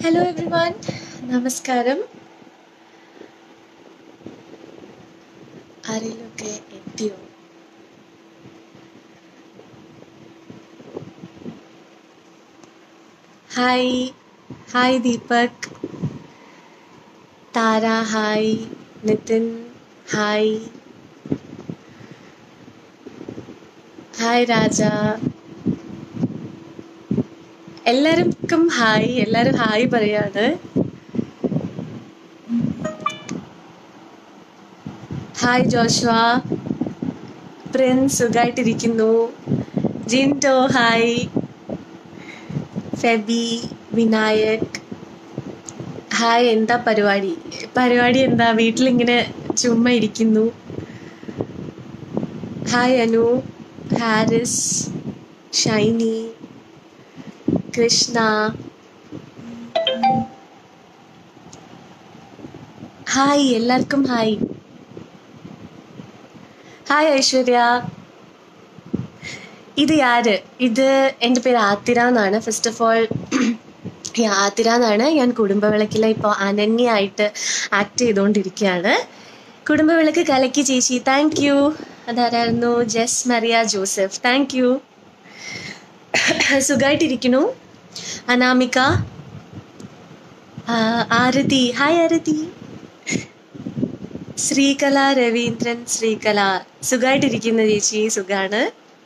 hello every one നമസ്കാരം ആരെങ്കിലുമൊക്കെ എത്തിയോ hi hi Deepak Tara hi Nithin hi hi Raja എല്ലാവർക്കും ഹായ് എല്ലാവരും ഹായ് പറയാണ് ഹായ് ജോഷ്വ പ്രിൻസ് സുഖമായിട്ടിരിക്കുന്നു ജിൻറ്റോ ഹായ് ഫെബി വിനായക് ഹായ് എന്താ പരിപാടി പരിപാടി എന്താ വീട്ടിലിങ്ങനെ ചുമ്മാ ഇരിക്കുന്നു ഹായ് അനു ഹാരിസ് ഷൈനി കൃഷ്ണ ഹായ് എല്ലാവർക്കും ഹായ് ഹായ് ഐശ്വര്യ ഇത് ആര് ഇത് എൻ്റെ പേര് ആതിര എന്നാണ് ഫസ്റ്റ് ഓഫ് ഓൾ ഈ ആതിര എന്നാണ് ഞാൻ കുടുംബവിളക്കിലെ ഇപ്പോൾ അനന്യയായിട്ട് ആക്ട് ചെയ്തുകൊണ്ടിരിക്കുകയാണ് കുടുംബവിളക്ക് കലക്കി ചേച്ചി താങ്ക് യു അതാരായിരുന്നു ജസ് മറിയ ജോസഫ് താങ്ക് യു സുഖമായിട്ടിരിക്കുന്നു അനാമിക ആ, ആരതി ഹായ് ആരതി ശ്രീകല രവീന്ദ്രൻ ശ്രീകല സുഖമായിട്ടിരിക്കുന്ന ചേച്ചി സുഖാണ്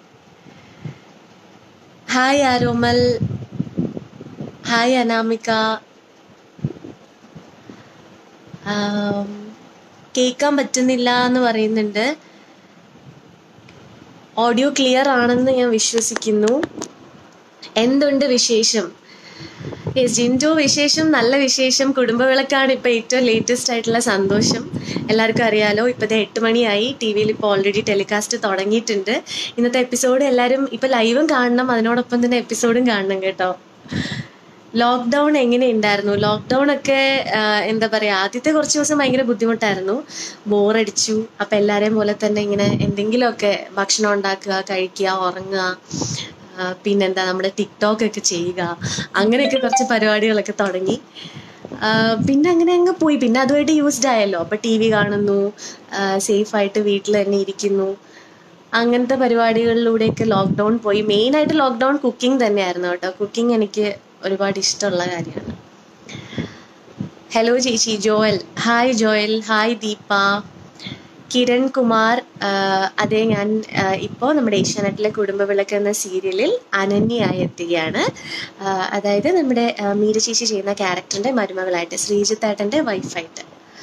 ഹായ് ആരോമൽ ഹായ് അനാമിക ആം, കേൾക്കാൻ പറ്റുന്നില്ല എന്ന് പറയുന്നുണ്ട് ഓഡിയോ ക്ലിയർ ആണെന്ന് ഞാൻ വിശ്വസിക്കുന്നു എന്തുണ്ട് വിശേഷം യെസ് ജിൻഡോ വിശേഷം നല്ല വിശേഷം കുടുംബവിളക്കാണ് ഇപ്പൊ ഏറ്റവും ലേറ്റസ്റ്റ് ആയിട്ടുള്ള സന്തോഷം എല്ലാവർക്കും അറിയാലോ ഇപ്പോഴത്തെ എട്ട് മണിയായി ടി വിയിൽ ഇപ്പോൾ ഓൾറെഡി ടെലികാസ്റ്റ് തുടങ്ങിയിട്ടുണ്ട് ഇന്നത്തെ എപ്പിസോഡ് എല്ലാവരും ഇപ്പൊ ലൈവും കാണണം അതിനോടൊപ്പം തന്നെ എപ്പിസോഡും കാണണം കേട്ടോ ലോക്ക്ഡൗൺ എങ്ങനെ ഉണ്ടായിരുന്നു ലോക്ക്ഡൗൺ ഒക്കെ ആ, എന്താ പറയാ ആദ്യത്തെ കുറച്ച് ദിവസം ഭയങ്കര ബുദ്ധിമുട്ടായിരുന്നു ബോറടിച്ചു അപ്പൊ എല്ലാരെയും പോലെ തന്നെ ഇങ്ങനെ എന്തെങ്കിലുമൊക്കെ ഭക്ഷണം ഉണ്ടാക്കുക കഴിക്കുക ഉറങ്ങുക ആ, പിന്നെന്താ നമ്മുടെ ടിക്ടോക്ക് ഒക്കെ ചെയ്യുക അങ്ങനെയൊക്കെ കുറച്ച് പരിപാടികളൊക്കെ തുടങ്ങി ആ, പിന്നെ അങ്ങനെ അങ്ങ് പോയി പിന്നെ അതുമായിട്ട് യൂസ്ഡ് ആയല്ലോ അപ്പൊ ടി വി കാണുന്നു സേഫ് ആയിട്ട് വീട്ടിൽ തന്നെ ഇരിക്കുന്നു അങ്ങനത്തെ പരിപാടികളിലൂടെയൊക്കെ ലോക്ക്ഡൗൺ പോയി മെയിൻ ആയിട്ട് ലോക്ക്ഡൗൺ കുക്കിംഗ് തന്നെയായിരുന്നു കേട്ടോ കുക്കിംഗ് എനിക്ക് ഒരുപാട് ഇഷ്ടമുള്ള കാര്യമാണ് ഹലോ ചേച്ചി ജോയൽ ഹായ് ജോയൽ ഹായ് ദീപ കിരൺ കുമാർ ആഹ് അതെ ഞാൻ ഇപ്പോൾ നമ്മുടെ ഏഷ്യാനെറ്റിലെ കുടുംബവിളക്ക് എന്ന സീരിയലിൽ അനന്യയായി എത്തുകയാണ് ആഹ് അതായത് നമ്മുടെ ആഹ് മീര ചേച്ചി ചെയ്യുന്ന ക്യാരക്ടറിന്റെ മരുമകളായിട്ട് ശ്രീജിത്തേട്ടന്റെ വൈഫായിട്ട്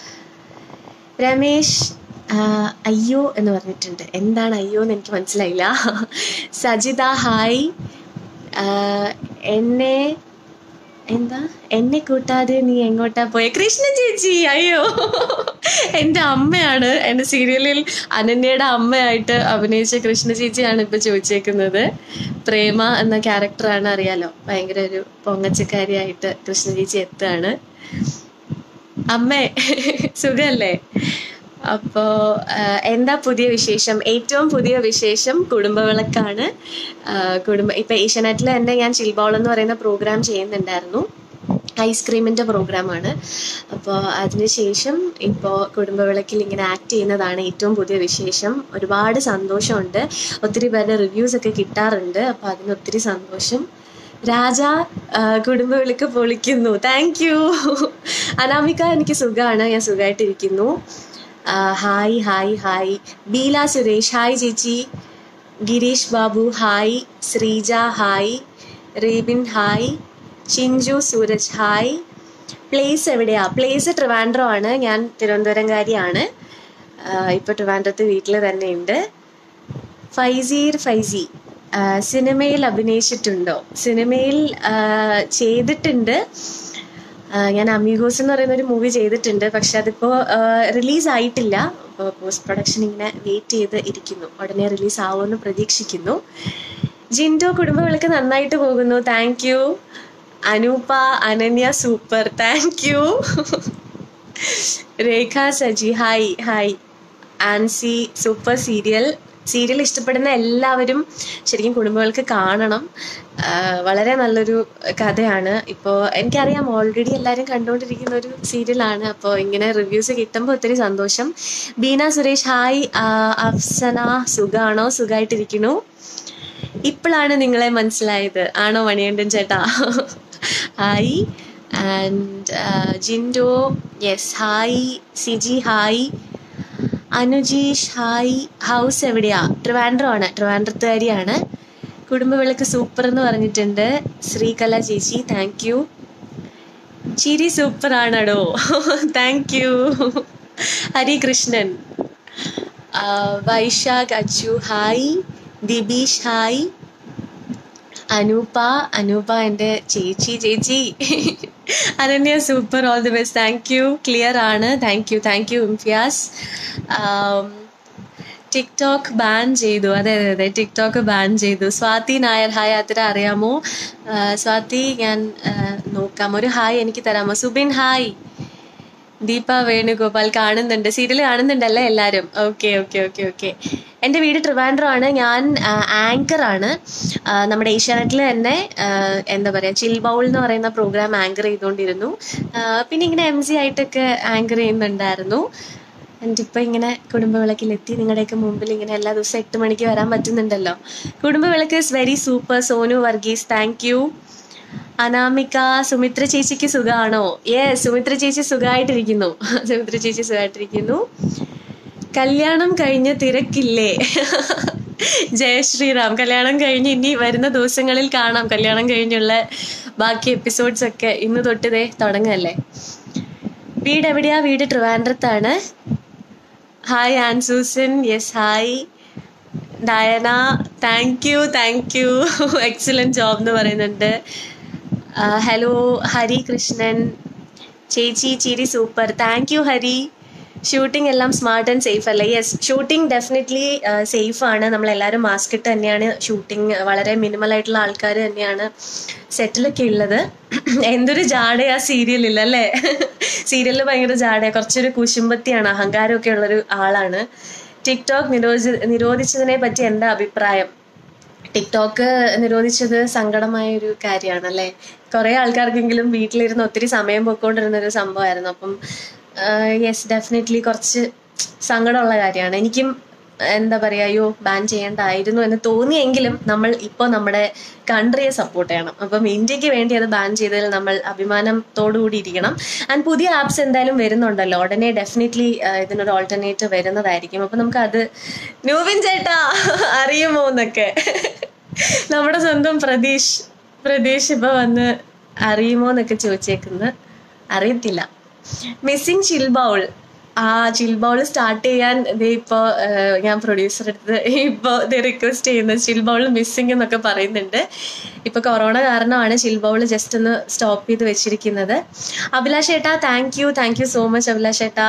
രമേശ് ആഹ് അയ്യോ എന്ന് പറഞ്ഞിട്ടുണ്ട് എന്താണ് അയ്യോ എന്ന് എനിക്ക് മനസ്സിലായില്ല സജിത ഹായ് ആഹ് എന്നെ എന്താ എന്നെ കൂട്ടാതെ നീ എങ്ങോട്ടാ പോയെ കൃഷ്ണ ചേച്ചി അയ്യോ എൻ്റെ അമ്മയാണ് എൻ്റെ സീരിയലിൽ അനന്യയുടെ അമ്മയായിട്ട് അഭിനയിച്ച കൃഷ്ണ ചേച്ചിയാണ് ഇപ്പൊ ചോദിച്ചേക്കുന്നത് പ്രേമ എന്ന ക്യാരക്ടറാണ് അറിയാലോ ഭയങ്കര ഒരു പൊങ്ങച്ചക്കാരിയായിട്ട് കൃഷ്ണ ചേച്ചി എത്തുകയാണ് അമ്മേ സുഖല്ലേ അപ്പോ ആഹ് എന്താ പുതിയ വിശേഷം ഏറ്റവും പുതിയ വിശേഷം കുടുംബവിളക്കാണ് ആഹ് കുടുംബ ഇപ്പൊ ഏഷ്യാനെറ്റിൽ തന്നെ ഞാൻ ചിൽബോൾ എന്ന് പറയുന്ന പ്രോഗ്രാം ചെയ്യുന്നുണ്ടായിരുന്നു ഐസ്ക്രീമിന്റെ പ്രോഗ്രാമാണ് അപ്പോൾ അതിനുശേഷം ഇപ്പോൾ കുടുംബവിളക്കിൽ ഇങ്ങനെ ആക്ട് ചെയ്യുന്നതാണ് ഏറ്റവും പുതിയ വിശേഷം ഒരുപാട് സന്തോഷമുണ്ട് ഒത്തിരി പേരുടെ റിവ്യൂസ് ഒക്കെ കിട്ടാറുണ്ട് അപ്പോൾ അതിന് ഒത്തിരി സന്തോഷം രാജ ആ, കുടുംബവിളക്ക് പൊളിക്കുന്നു താങ്ക് യു അനാമിക എനിക്ക് സുഖമാണ് ഞാൻ സുഖമായിട്ടിരിക്കുന്നു ആ, hi hi hi Beela Suresh hi ചേച്ചി Girish Babu hi Sreeja hi Rebin hi Chinchu Sooraj hi place എവിടെയാ പ്ലേസ് ട്രിവാൻഡ്രം ആണ് ഞാൻ തിരുവനന്തപുരംകാരിയാണ് ആഹ് ഇപ്പൊ ട്രിവാൻഡ്രത്ത് വീട്ടിൽ തന്നെ ഉണ്ട് ഫൈസീർ ഫൈസി ആഹ് സിനിമയിൽ അഭിനയിച്ചിട്ടുണ്ടോ സിനിമയിൽ ആഹ് ചെയ്തിട്ടുണ്ട് ആഹ് ഞാൻ അമീഗോസ് എന്ന് പറയുന്ന ഒരു മൂവി ചെയ്തിട്ടുണ്ട് പക്ഷെ അതിപ്പോ റിലീസ് ആയിട്ടില്ല അപ്പോൾ പോസ്റ്റ് പ്രൊഡക്ഷൻ ഇങ്ങനെ വെയിറ്റ് ചെയ്ത് ഇരിക്കുന്നു ഉടനെ റിലീസ് ആവുമെന്ന് പ്രതീക്ഷിക്കുന്നു ജിൻഡോ കുടുംബവിളക്ക് നന്നായിട്ട് പോകുന്നു thank you Anoopa Ananya super thank you Rekha Saji hi hi Ancy super serial serial ഇഷ്ടപ്പെടുന്ന എല്ലാവരും ശരിക്കും കുടുംബങ്ങൾക്ക് കാണണം ആ, വളരെ നല്ലൊരു കഥയാണ് ഇപ്പോൾ എനിക്കറിയാം ഓൾറെഡി എല്ലാവരും കണ്ടുകൊണ്ടിരിക്കുന്ന ഒരു സീരിയലാണ് അപ്പോൾ ഇങ്ങനെ റിവ്യൂസ് കിട്ടുമ്പോൾ ഒത്തിരി സന്തോഷം ബീന സുരേഷ് ഹായ് ആ, അഫ്സന സുഖാണോ സുഖമായിട്ടിരിക്കുന്നു ഇപ്പോഴാണ് നിങ്ങളെ മനസ്സിലായത് ആണോ മണികണ്ഠൻ ചേട്ടാ hi and Jinto yes hi Siji hi Anujeesh hi house എവിടെയാ ട്രിവാൻഡ്രം ആണ് ട്രിവാൻഡ്രത്തുകാരിയാണ് കുടുംബവിളക്ക് സൂപ്പർ എന്ന് പറഞ്ഞിട്ടുണ്ട് ശ്രീകല ചേച്ചി താങ്ക് യു ചിരി സൂപ്പർ ആണടോ താങ്ക് യു ഹരികൃഷ്ണൻ ആ, വൈശാഖ് അച്ചു ഹായ് ദിബീഷ് ഹായ് അനൂപ അനൂപ എൻ്റെ ചേച്ചി ചേച്ചി Ananya super all the best thank you clear ആണ് thank you thank you Imfiyas TikTok ban ചെയ്തു അതെ അതെ അതെ ടിക്ടോക്ക് ബാൻ ചെയ്തു സ്വാതി നായർ ഹായ് അത്ര അറിയാമോ ആ, സ്വാതി ഞാൻ ആ, നോക്കാം ഒരു ഹായ് എനിക്ക് തരാമോ സുബിൻ ഹായ് ദീപ വേണുഗോപാൽ കാണുന്നുണ്ട് സീരിയൽ കാണുന്നുണ്ടല്ലേ എല്ലാവരും ഓക്കെ ഓക്കെ ഓക്കെ ഓക്കെ എൻ്റെ വീട് ട്രിവാൻഡ്രം ആണ് ഞാൻ ആങ്കർ ആണ് ആ, നമ്മുടെ ഏഷ്യാനെറ്റിൽ തന്നെ ആ, എന്താ പറയുക ചിൽ ബൗൾ എന്ന് പറയുന്ന പ്രോഗ്രാം ആങ്കർ ചെയ്തുകൊണ്ടിരുന്നു ആ, പിന്നെ ഇങ്ങനെ എം സി ആയിട്ടൊക്കെ ആങ്കർ ചെയ്യുന്നുണ്ടായിരുന്നു എൻ്റെ ഇപ്പം ഇങ്ങനെ കുടുംബവിളക്കിലെത്തി നിങ്ങളുടെയൊക്കെ മുമ്പിൽ ഇങ്ങനെ എല്ലാ ദിവസവും എട്ട് മണിക്ക് വരാൻ പറ്റുന്നുണ്ടല്ലോ Kudumbavilakku is very super Sonu Varghese thank you Anamika Sumithra ചേച്ചിക്ക് സുഖമാണോ ഏ സുമിത്ര ചേച്ചി സുഖമായിട്ടിരിക്കുന്നു സുമിത്ര ചേച്ചി സുഖമായിട്ടിരിക്കുന്നു കല്യാണം കഴിഞ്ഞ് തിരക്കില്ലേ ജയ ശ്രീറാം കല്യാണം കഴിഞ്ഞ് ഇനി വരുന്ന ദിവസങ്ങളിൽ കാണാം കല്യാണം കഴിഞ്ഞുള്ള ബാക്കി എപ്പിസോഡ്സ് ഒക്കെ ഇന്ന് തൊട്ട് ദേ തുടങ്ങല്ലേ വീട് എവിടെയാ വീട് ട്രിവാൻഡ്രത്താണ് hi Ann Susan yes hi Diana thank you thank you excellent job എന്ന് പറയുന്നുണ്ട് ഹലോ ഹരി കൃഷ്ണൻ ചേച്ചി ചിരി super thank you Hari shooting എല്ലാം സ്മാർട്ട് ആൻഡ് സേഫ് അല്ലേ യെസ് ഷൂട്ടിംഗ് ഡെഫിനറ്റ്ലി സേഫ് ആണ് നമ്മളെല്ലാവരും മാസ്ക് ഇട്ട് തന്നെയാണ് ഷൂട്ടിംഗ് വളരെ മിനിമൽ ആയിട്ടുള്ള ആൾക്കാർ തന്നെയാണ് സെറ്റിലൊക്കെ ഉള്ളത് എന്തൊരു ജാടയാ സീരിയലിൽ അല്ലേ സീരിയലിൽ ഭയങ്കര ജാടയാ കുറച്ചൊരു കുശുമ്പത്തിയാണ് അഹങ്കാരമൊക്കെ ഉള്ളൊരു ആളാണ് ടിക്ടോക്ക് നിരോധി നിരോധിച്ചതിനെ പറ്റി എന്താ അഭിപ്രായം ടിക്ടോക്ക് നിരോധിച്ചത് സങ്കടമായ ഒരു കാര്യമാണ് അല്ലേ കുറേ ആൾക്കാർക്കെങ്കിലും വീട്ടിലിരുന്ന് ഒത്തിരി സമയം പൊയ്ക്കൊണ്ടിരുന്ന ഒരു സംഭവമായിരുന്നു അപ്പം യെസ് ഡെഫിനറ്റ്ലി കുറച്ച് സങ്കടമുള്ള കാര്യമാണ് എനിക്കും എന്താ പറയുക അയ്യോ ബാൻ ചെയ്യേണ്ടായിരുന്നു എന്ന് തോന്നിയെങ്കിലും നമ്മൾ ഇപ്പോൾ നമ്മുടെ കൺട്രിയെ സപ്പോർട്ട് ചെയ്യണം അപ്പം ഇന്ത്യക്ക് വേണ്ടി അത് ബാൻ ചെയ്തതിൽ നമ്മൾ അഭിമാനത്തോടു കൂടി ഇരിക്കണം ആൻഡ് പുതിയ ആപ്സ് എന്തായാലും വരുന്നുണ്ടല്ലോ ഉടനെ ഡെഫിനറ്റ്ലി ഇതിനൊരു ഓൾട്ടർനേറ്റീവ് വരുന്നതായിരിക്കും അപ്പം നമുക്ക് അത് നൂവിൻ ചേട്ടാ അറിയുമോ എന്നൊക്കെ നമ്മുടെ സ്വന്തം പ്രതീഷ് പ്രതീഷ് ഇപ്പൊ വന്ന് അറിയുമോ എന്നൊക്കെ ചോദിച്ചേക്കുന്നു അറിയത്തില്ല മിസ്സിങ് ചിൽ ബൗൾ ആ ചിൽ ബൗൾ സ്റ്റാർട്ട് ചെയ്യാൻ ഇത് ഇപ്പോൾ ഞാൻ പ്രൊഡ്യൂസർ എടുത്ത് ഇപ്പോൾ ഇത് റിക്വസ്റ്റ് ചെയ്യുന്നത് ചിൽ ബൗൾ മിസ്സിങ് എന്നൊക്കെ പറയുന്നുണ്ട് ഇപ്പോൾ കൊറോണ കാരണമാണ് ചിൽ ബൗൾ ജസ്റ്റ് ഒന്ന് സ്റ്റോപ്പ് ചെയ്ത് വെച്ചിരിക്കുന്നത് അഭിലാഷ് ഏട്ടാ thank you thank you so much Abhilash ഏട്ടാ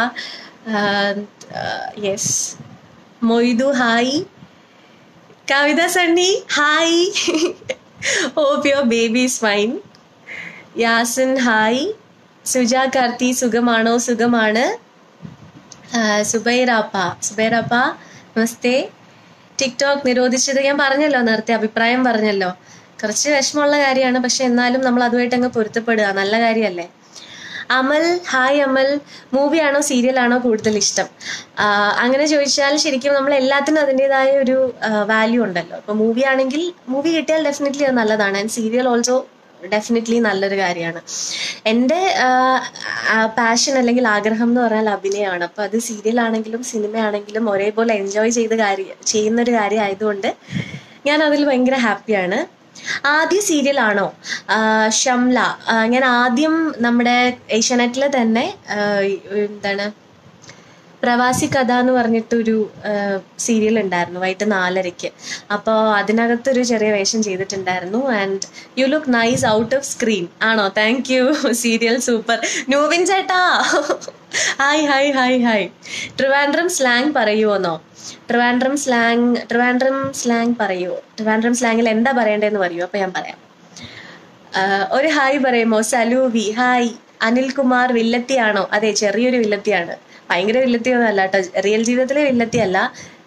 yes Moidu hi Kavitha Sunny hi hope your baby is fine Yasin hi Suja Karthi സുഖമാണോ സുഖമാണ് ആ, സുബൈറാപ്പ സുബൈറാപ്പ നമസ്തേ ടിക്ടോക്ക് നിരോധിച്ചത് ഞാൻ പറഞ്ഞല്ലോ നേരത്തെ അഭിപ്രായം പറഞ്ഞല്ലോ കുറച്ച് വിഷമമുള്ള കാര്യമാണ് പക്ഷെ എന്നാലും നമ്മൾ അതുമായിട്ട് അങ്ങ് പൊരുത്തപ്പെടുക നല്ല കാര്യമല്ലേ അമൽ ഹായ് അമൽ മൂവിയാണോ സീരിയലാണോ കൂടുതൽ ഇഷ്ടം ആ, അങ്ങനെ ചോദിച്ചാൽ ശരിക്കും നമ്മൾ എല്ലാത്തിനും അതിൻ്റെതായ ഒരു വാല്യൂ ഉണ്ടല്ലോ ഇപ്പോൾ മൂവി ആണെങ്കിൽ മൂവി കിട്ടിയാൽ ഡെഫിനറ്റ്ലി അത് നല്ലതാണ് ആൻഡ് സീരിയൽ ഓൾസോ ഡെഫിനറ്റ്ലി നല്ലൊരു കാര്യമാണ് എൻ്റെ പാഷൻ അല്ലെങ്കിൽ ആഗ്രഹം എന്ന് പറഞ്ഞാൽ അഭിനയമാണ് അപ്പോൾ അത് സീരിയൽ ആണെങ്കിലും സിനിമ ആണെങ്കിലും ഒരേപോലെ എൻജോയ് ചെയ്ത് കാര്യം ചെയ്യുന്നൊരു കാര്യം ആയതുകൊണ്ട് ഞാൻ അതിൽ ഭയങ്കര ഹാപ്പിയാണ് ആദ്യ സീരിയലാണോ ഷംല ആ, ഞാൻ ആദ്യം നമ്മുടെ ഏഷ്യാനെറ്റിൽ തന്നെ ആ, എന്താണ് പ്രവാസി കഥ എന്ന് പറഞ്ഞിട്ടൊരു സീരിയൽ ഉണ്ടായിരുന്നു വൈകിട്ട് നാലരയ്ക്ക് അപ്പോൾ അതിനകത്തൊരു ചെറിയ വേഷം ചെയ്തിട്ടുണ്ടായിരുന്നു and you look nice out of screen ആണോ thank you serial super Nuvin ചേട്ടാ hi hi hi hi Trivandrum slang പറയുമോന്നോ ട്രിവാൻഡ്രം സ്ലാങ് ട്രിവാൻഡ്രം സ്ലാങ് പറയുമോ ട്രിവാൻഡ്രം സ്ലാങ്ങിൽ എന്താ പറയേണ്ടതെന്ന് പറയുമോ അപ്പോൾ ഞാൻ പറയാം ആഹ് ഒരു ഹായ് പറയുമോ സലൂവി ഹായ് അനിൽകുമാർ വില്ലത്തിയാണോ അതെ ചെറിയൊരു വില്ലത്തിയാണ് ഭയങ്കര വില്ലത്തിയൊന്നും അല്ല കേട്ടോ റിയൽ ജീവിതത്തിലെ വില്ലത്തിയല്ല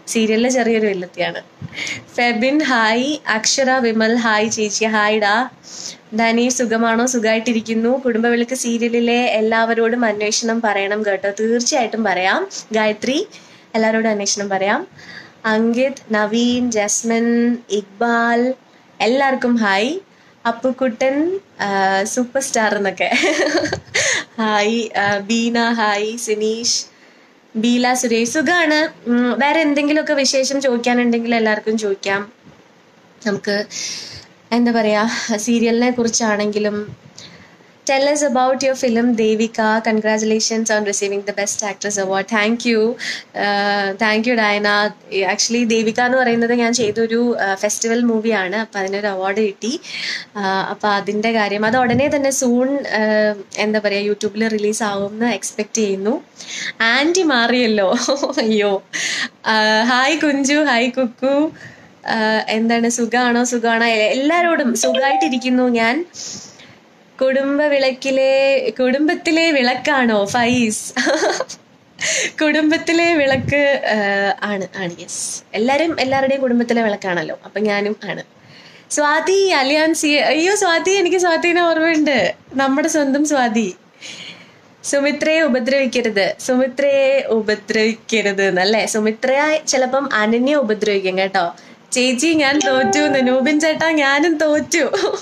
സീരിയലിലെ ചെറിയൊരു വില്ലത്തിയാണ് ഫെബിൻ ഹായ് അക്ഷര വിമൽ ഹായ് ചേച്ചി ഹായ് ഡാ ധനി സുഖമാണോ സുഖമായിട്ടിരിക്കുന്നു കുടുംബവിളക്ക് സീരിയലിലെ എല്ലാവരോടും അന്വേഷണം പറയണം കേട്ടോ തീർച്ചയായിട്ടും പറയാം ഗായത്രി എല്ലാവരോടും അന്വേഷണം പറയാം അങ്കിത് നവീൻ ജസ്മിൻ ഇക്ബാൽ എല്ലാവർക്കും ഹായ് അപ്പുക്കുട്ടൻ സൂപ്പർ സ്റ്റാർ എന്നൊക്കെ ഹായ് ആ, ബീന ഹായ് സിനീഷ് ബീല സുരേഷ് സുഖാണ് ഉം, വേറെ എന്തെങ്കിലുമൊക്കെ വിശേഷം ചോദിക്കാനുണ്ടെങ്കിൽ എല്ലാവർക്കും ചോദിക്കാം നമുക്ക് എന്താ പറയാ സീരിയലിനെ കുറിച്ചാണെങ്കിലും tell us about your film Devika congratulations on receiving the best actress award thank you thank you Diana actually Devika എന്ന് പറയുന്നത് ഞാൻ ചെയ്തൊരു ഫെസ്റ്റിവൽ മൂവിയാണ് അപ്പം അതിനൊരു അവാർഡ് കിട്ടി അപ്പം അതിൻ്റെ കാര്യം അത് ഉടനെ തന്നെ സൂൺ എന്താ പറയുക യൂട്യൂബിൽ റിലീസ് ആവുമെന്ന് എക്സ്പെക്റ്റ് ചെയ്യുന്നു ആൻറ്റി മാറിയല്ലോ അയ്യോ ഹായ് കുഞ്ചു ഹായ് കുക്കു ആഹ് എന്താണ് സുഖാണോ സുഖാണോ എ- എല്ലാരോടും സുഖമായിട്ടിരിക്കുന്നു ഞാൻ കുടുംബ വിളക്കിലെ കുടുംബത്തിലെ വിളക്കാണോ ഫൈസ് കുടുംബത്തിലെ വിളക്ക് ആഹ് ആണ് ആണ് യെസ് എല്ലാരും എല്ലാവരുടെയും കുടുംബത്തിലെ വിളക്കാണല്ലോ അപ്പൊ ഞാനും ആണ് സ്വാതി അലിയാൻസി അയ്യോ സ്വാതി എനിക്ക് സ്വാതിനെ ഓർമ്മയുണ്ട് നമ്മുടെ സ്വന്തം സ്വാതി സുമിത്രയെ ഉപദ്രവിക്കരുത് സുമിത്രയെ ഉപദ്രവിക്കരുത് എന്നല്ലേ സുമിത്രയെ ചിലപ്പം അനന്യെ ഉപദ്രവിക്കും കേട്ടോ ചേച്ചി ഞാൻ തോറ്റു എന്ന് നൂബിൻ ചേട്ടാ ഞാനും തോറ്റു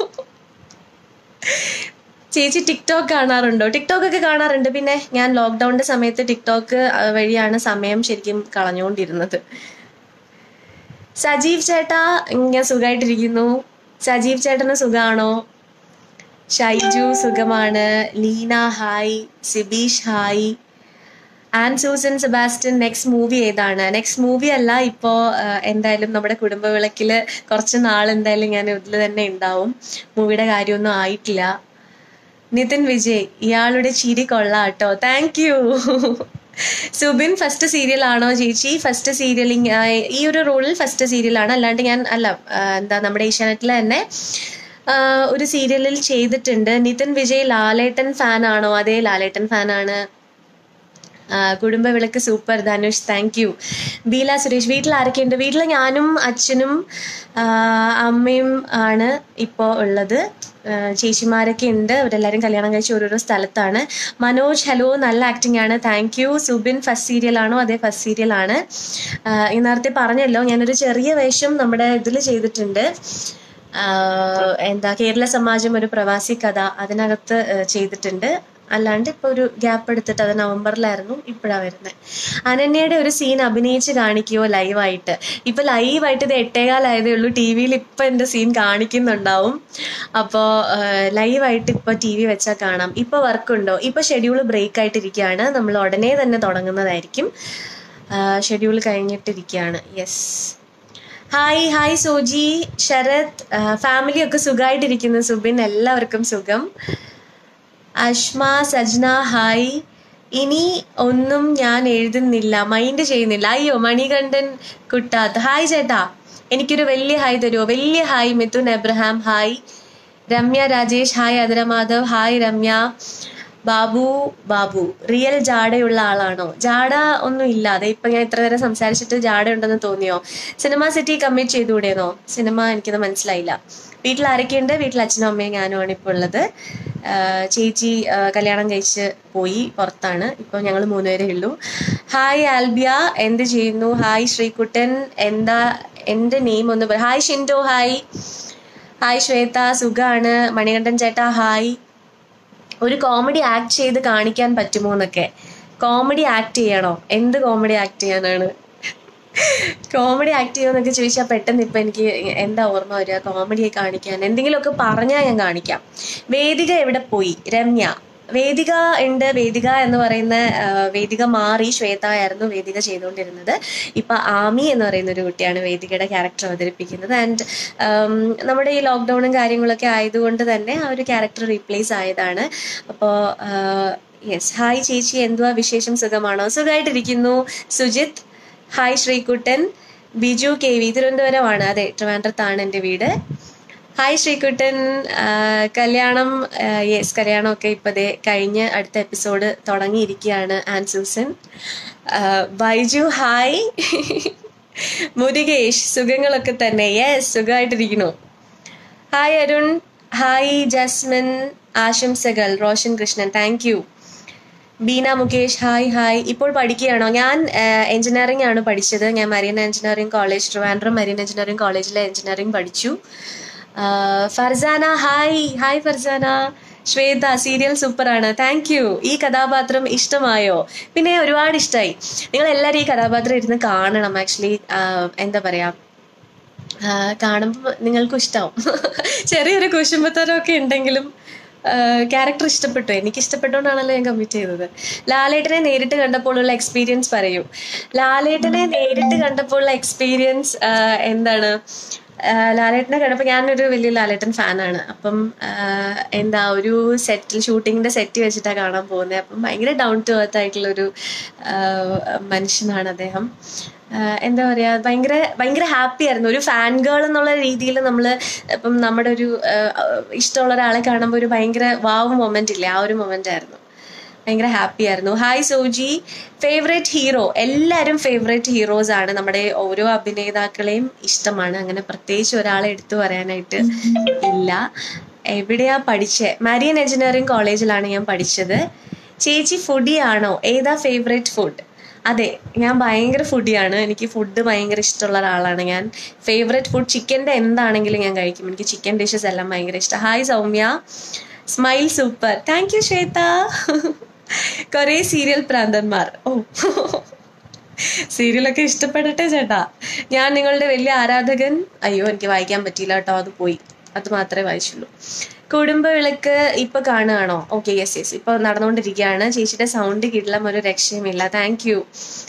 ചേച്ചി ടിക്ടോക്ക് കാണാറുണ്ടോ ടിക്ടോക്ക് ഒക്കെ കാണാറുണ്ട് പിന്നെ ഞാൻ ലോക്ക്ഡൌണിന്റെ സമയത്ത് ടിക്ടോക്ക് ആ, വഴിയാണ് സമയം ശരിക്കും കളഞ്ഞുകൊണ്ടിരുന്നത് സജീവ് ചേട്ടാ ഞാൻ സുഖമായിട്ടിരിക്കുന്നു സജീവ് ചേട്ടന് സുഖാണോ ഷൈജു സുഖമാണ് Leena hi Sibeesh hi and Susan Sebastian next movie ഏതാണ് നെക്സ്റ്റ് മൂവി അല്ല ഇപ്പോൾ എന്തായാലും നമ്മുടെ കുടുംബ വിളക്കിൽ കുറച്ച് നാൾ എന്തായാലും ഞാൻ ഇതിൽ തന്നെ ഉണ്ടാവും മൂവിയുടെ കാര്യമൊന്നും ആയിട്ടില്ല നിതിൻ വിജയ് ഇയാളുടെ ചിരി കൊള്ളാം കേട്ടോ thank you Subin first serial ആണോ ചേച്ചി ഫസ്റ്റ് സീരിയലിങ് ഈ ഒരു റോളിൽ ഫസ്റ്റ് സീരിയലാണ് അല്ലാണ്ട് ഞാൻ അല്ല ആ, എന്താ നമ്മുടെ ഏഷ്യാനെറ്റിൽ തന്നെ ആ, ഒരു സീരിയലിൽ ചെയ്തിട്ടുണ്ട് നിതിൻ വിജയ് ലാലേട്ടൻ ഫാൻ ആണോ അതെ ലാലേട്ടൻ ഫാൻ ആണ് ആ, Kudumbavilakku super Dhanush thank you Beela Suresh വീട്ടിൽ ആരൊക്കെയുണ്ട് വീട്ടിൽ ഞാനും അച്ഛനും ആ, അമ്മയും ആണ് ഇപ്പോൾ ഉള്ളത് ആ, ചേച്ചിമാരൊക്കെ ഉണ്ട് അവരെല്ലാവരും കല്യാണം കഴിച്ച് ഓരോരോ സ്ഥലത്താണ് മനോജ് ഹലോ നല്ല ആക്ടിംഗ് ആണ് thank you Subin first serial ആണോ അതെ ഫസ്റ്റ് സീരിയൽ ആണ് ആ, ഈ നേരത്തെ പറഞ്ഞല്ലോ ഞാനൊരു ചെറിയ വേഷം നമ്മുടെ ഇതിൽ ചെയ്തിട്ടുണ്ട് ആഹ് എന്താ കേരള സമാജം ഒരു പ്രവാസി കഥ അതിനകത്ത് ഏഹ് ചെയ്തിട്ടുണ്ട് അല്ലാണ്ട് ഇപ്പൊ ഒരു ഗ്യാപ്പ് എടുത്തിട്ട് അത് നവംബറിലായിരുന്നു ഇപ്പോഴാണ് വരുന്നത് അനന്യയുടെ ഒരു സീൻ അഭിനയിച്ച് കാണിക്കുമോ ലൈവായിട്ട് ഇപ്പൊ ലൈവായിട്ട് ഇത് എട്ടേകാലായതേ ഉള്ളൂ ടി വിയിൽ ഇപ്പൊ എന്റെ സീൻ കാണിക്കുന്നുണ്ടാവും അപ്പോൾ ലൈവായിട്ട് ഇപ്പൊ ടി വി വെച്ചാൽ കാണാം ഇപ്പൊ വർക്കുണ്ടോ ഇപ്പൊ ഷെഡ്യൂൾ ബ്രേക്ക് ആയിട്ടിരിക്കുകയാണ് നമ്മൾ ഉടനെ തന്നെ തുടങ്ങുന്നതായിരിക്കും ഷെഡ്യൂൾ കഴിഞ്ഞിട്ടിരിക്കുകയാണ് yes hi hi Soji Sarath family ഒക്കെ സുഖമായിട്ടിരിക്കുന്നു സുബിൻ എല്ലാവർക്കും സുഖം അഷ്മ സജ്ന ഹായ് ഇനി ഒന്നും ഞാൻ എഴുതുന്നില്ല മൈൻഡ് ചെയ്യുന്നില്ല അയ്യോ മണികണ്ഠൻ കുട്ടാത്ത് ഹായ് ചേട്ടാ എനിക്കൊരു വലിയ ഹായ് തരുമോ വലിയ hi Mithun Abraham hi Ramya Rajesh hi Athira Madhav hi Ramya Babu Babu real ജാടയുള്ള ആളാണോ ജാട ഒന്നും ഇല്ലാതെ ഇപ്പൊ ഞാൻ ഇത്ര നേരം സംസാരിച്ചിട്ട് ജാട ഉണ്ടെന്ന് തോന്നിയോ സിനിമ സിറ്റി കമ്മിറ്റ് ചെയ്തുകൂടെയെന്നോ സിനിമ എനിക്കത് മനസ്സിലായില്ല വീട്ടിൽ ആരൊക്കെയുണ്ട് വീട്ടിൽ അച്ഛനും അമ്മയും ഞാനുമാണ് ഇപ്പോൾ ഉള്ളത് ആഹ് ചേച്ചി ആഹ് കല്യാണം കഴിച്ച് പോയി പുറത്താണ് ഇപ്പോൾ ഞങ്ങൾ മൂന്നുപേരേ ഉള്ളൂ ഹായ് ആൽബിയ എന്ത് ചെയ്യുന്നു ഹായ് ശ്രീകുട്ടൻ എന്താ എൻ്റെ നെയിം ഒന്ന് പറ hi Shinto hi hi Shweta സുഖാണ് മണികണ്ഠൻ ചേട്ടാ ഹായ് ഒരു കോമഡി ആക്ട് ചെയ്ത് കാണിക്കാൻ പറ്റുമോ എന്നൊക്കെ കോമഡി ആക്ട് ചെയ്യണോ എന്ത് കോമഡി ആക്ട് ചെയ്യാനാണ് കോമഡി ആക്ട് ചെയ്യുമെന്നൊക്കെ ചോദിച്ചാൽ പെട്ടെന്ന് ഇപ്പം എനിക്ക് എന്താ ഓർമ്മ വരിക കോമഡിയെ കാണിക്കാൻ എന്തെങ്കിലുമൊക്കെ പറഞ്ഞാൽ ഞാൻ കാണിക്കാം വേദിക എവിടെ പോയി രമ്യ വേദിക ഉണ്ട് വേദിക എന്ന് പറയുന്ന ആ, വേദിക മാറി ശ്വേത ആയിരുന്നു വേദിക ചെയ്തുകൊണ്ടിരുന്നത് ഇപ്പൊ ആമി എന്ന് പറയുന്ന ഒരു കുട്ടിയാണ് വേദികയുടെ ക്യാരക്ടർ അവതരിപ്പിക്കുന്നത് ആൻഡ് നമ്മുടെ ഈ ലോക്ക്ഡൗണും കാര്യങ്ങളൊക്കെ ആയതുകൊണ്ട് തന്നെ ആ ഒരു ക്യാരക്ടർ റീപ്ലേസ് ആയതാണ് അപ്പോൾ യെസ് ഹായ് ചേച്ചി എന്തുവാ വിശേഷം സുഖമാണോ സുഖമായിട്ടിരിക്കുന്നു Sujith hi Sreekuttan Biju K V തിരുവനന്തപുരമാണ് അതെ ട്രിവാൻഡ്രത്താണ് എൻ്റെ വീട് ഹായ് ശ്രീകുട്ടൻ ആ, കല്യാണം യെസ് കല്യാണമൊക്കെ ഇപ്പതേ കഴിഞ്ഞ് അടുത്ത എപ്പിസോഡ് തുടങ്ങിയിരിക്കുകയാണ് ആൻ സൂസൻ ആ, ബൈജു ഹായ് മുരുകേഷ് സുഖങ്ങളൊക്കെ തന്നെ യെസ് സുഖമായിട്ടിരിക്കുന്നു ഹായ് അരുൺ ഹായ് ജസ്മിൻ ആശംസകൾ Roshan Krishnan thank you Beena Mukesh hi hi ഇപ്പോൾ പഠിക്കുകയാണോ ഞാൻ എഞ്ചിനീയറിംഗ് ആണ് പഠിച്ചത് ഞാൻ marine engineering college Trivandrum marine engineering കോളേജിലെ എഞ്ചിനീയറിംഗ് പഠിച്ചു ആ, Farsana hi hi Farsana Shweta serial സൂപ്പറാണ് താങ്ക് യു ഈ കഥാപാത്രം ഇഷ്ടമായോ പിന്നെ ഒരുപാട് ഇഷ്ടമായി നിങ്ങൾ എല്ലാവരും ഈ കഥാപാത്രം ഇരുന്ന് കാണണം ആക്ച്വലി എന്താ പറയാ കാണുമ്പോൾ നിങ്ങൾക്കും ഇഷ്ടാവും ചെറിയൊരു കുശുമ്പത്തരമൊക്കെ ഉണ്ടെങ്കിലും ക്യാരക്ടർ ഇഷ്ടപ്പെട്ടു എനിക്ക് ഇഷ്ടപ്പെട്ടുകൊണ്ടാണല്ലോ ഞാൻ കമ്മിറ്റ് ചെയ്തത് ലാലേട്ടനെ നേരിട്ട് കണ്ടപ്പോഴുള്ള എക്സ്പീരിയൻസ് പറയൂ ലാലേട്ടനെ നേരിട്ട് കണ്ടപ്പോഴുള്ള എക്സ്പീരിയൻസ് എന്താണ് ആ, ലാലേട്ടനെ കണ്ടപ്പോൾ ഞാനൊരു വലിയ ലാലേട്ടൻ ഫാനാണ് അപ്പം ആ, എന്താ ഒരു സെറ്റിൽ ഷൂട്ടിങ്ങിന്റെ സെറ്റ് വെച്ചിട്ടാണ് കാണാൻ പോകുന്നത് അപ്പം ഭയങ്കര ഡൗൺ ടു എർത്ത് ആയിട്ടുള്ളൊരു ആ, മനുഷ്യനാണ് അദ്ദേഹം ആ, എന്താ പറയാ ഭയങ്കര ഭയങ്കര ഹാപ്പി ആയിരുന്നു ഒരു ഫാൻ ഗേൾ എന്നുള്ള രീതിയിൽ നമ്മൾ ഇപ്പം നമ്മുടെ ഒരു ആ, ഇഷ്ടമുള്ള ഒരാളെ കാണുമ്പോൾ ഒരു ഭയങ്കര വാവ് മൊമെന്റ് ഇല്ലേ ആ ഒരു മൊമെന്റ് ആയിരുന്നു ഭയങ്കര ഹാപ്പി ആയിരുന്നു ഹായ് സോജി ഫേവറേറ്റ് ഹീറോ എല്ലാവരും ഫേവറേറ്റ് ഹീറോസ് ആണ് നമ്മുടെ ഓരോ അഭിനേതാക്കളെയും ഇഷ്ടമാണ് അങ്ങനെ പ്രത്യേകിച്ച് ഒരാളെ എടുത്തു പറയാനായിട്ട് ഇല്ല എവിടെയാ പഠിച്ചേ മരിയൻ എഞ്ചിനീയറിംഗ് കോളേജിലാണ് ഞാൻ പഠിച്ചത് ചേച്ചി ഫുഡി ആണോ ഏതാ ഫേവറേറ്റ് ഫുഡ് അതെ ഞാൻ ഭയങ്കര ഫുഡിയാണ് എനിക്ക് ഫുഡ് ഭയങ്കര ഇഷ്ടമുള്ള ഒരാളാണ് ഞാൻ ഫേവറേറ്റ് ഫുഡ് ചിക്കൻ്റെ എന്താണെങ്കിലും ഞാൻ കഴിക്കും എനിക്ക് ചിക്കൻ ഡിഷസ് എല്ലാം ഭയങ്കര ഇഷ്ടം hi Soumya smile super thank you Shweta കുറേ സീരിയൽ പ്രാന്തന്മാർ ഓ സീരിയലൊക്കെ ഇഷ്ടപ്പെടട്ടെ ചേട്ടാ ഞാൻ നിങ്ങളുടെ വലിയ ആരാധകൻ അയ്യോ എനിക്ക് വായിക്കാൻ പറ്റിയില്ല കേട്ടോ അത് പോയി അത് മാത്രമേ വായിച്ചുള്ളൂ കുടുംബ വിളക്ക് ഇപ്പൊ കാണുകയാണോ ഓക്കെ യെസ് യെസ് ഇപ്പൊ നടന്നുകൊണ്ടിരിക്കുകയാണ് ചേച്ചിയുടെ സൗണ്ട് കിട്ടില്ല ഒരു രക്ഷയുമില്ല thank you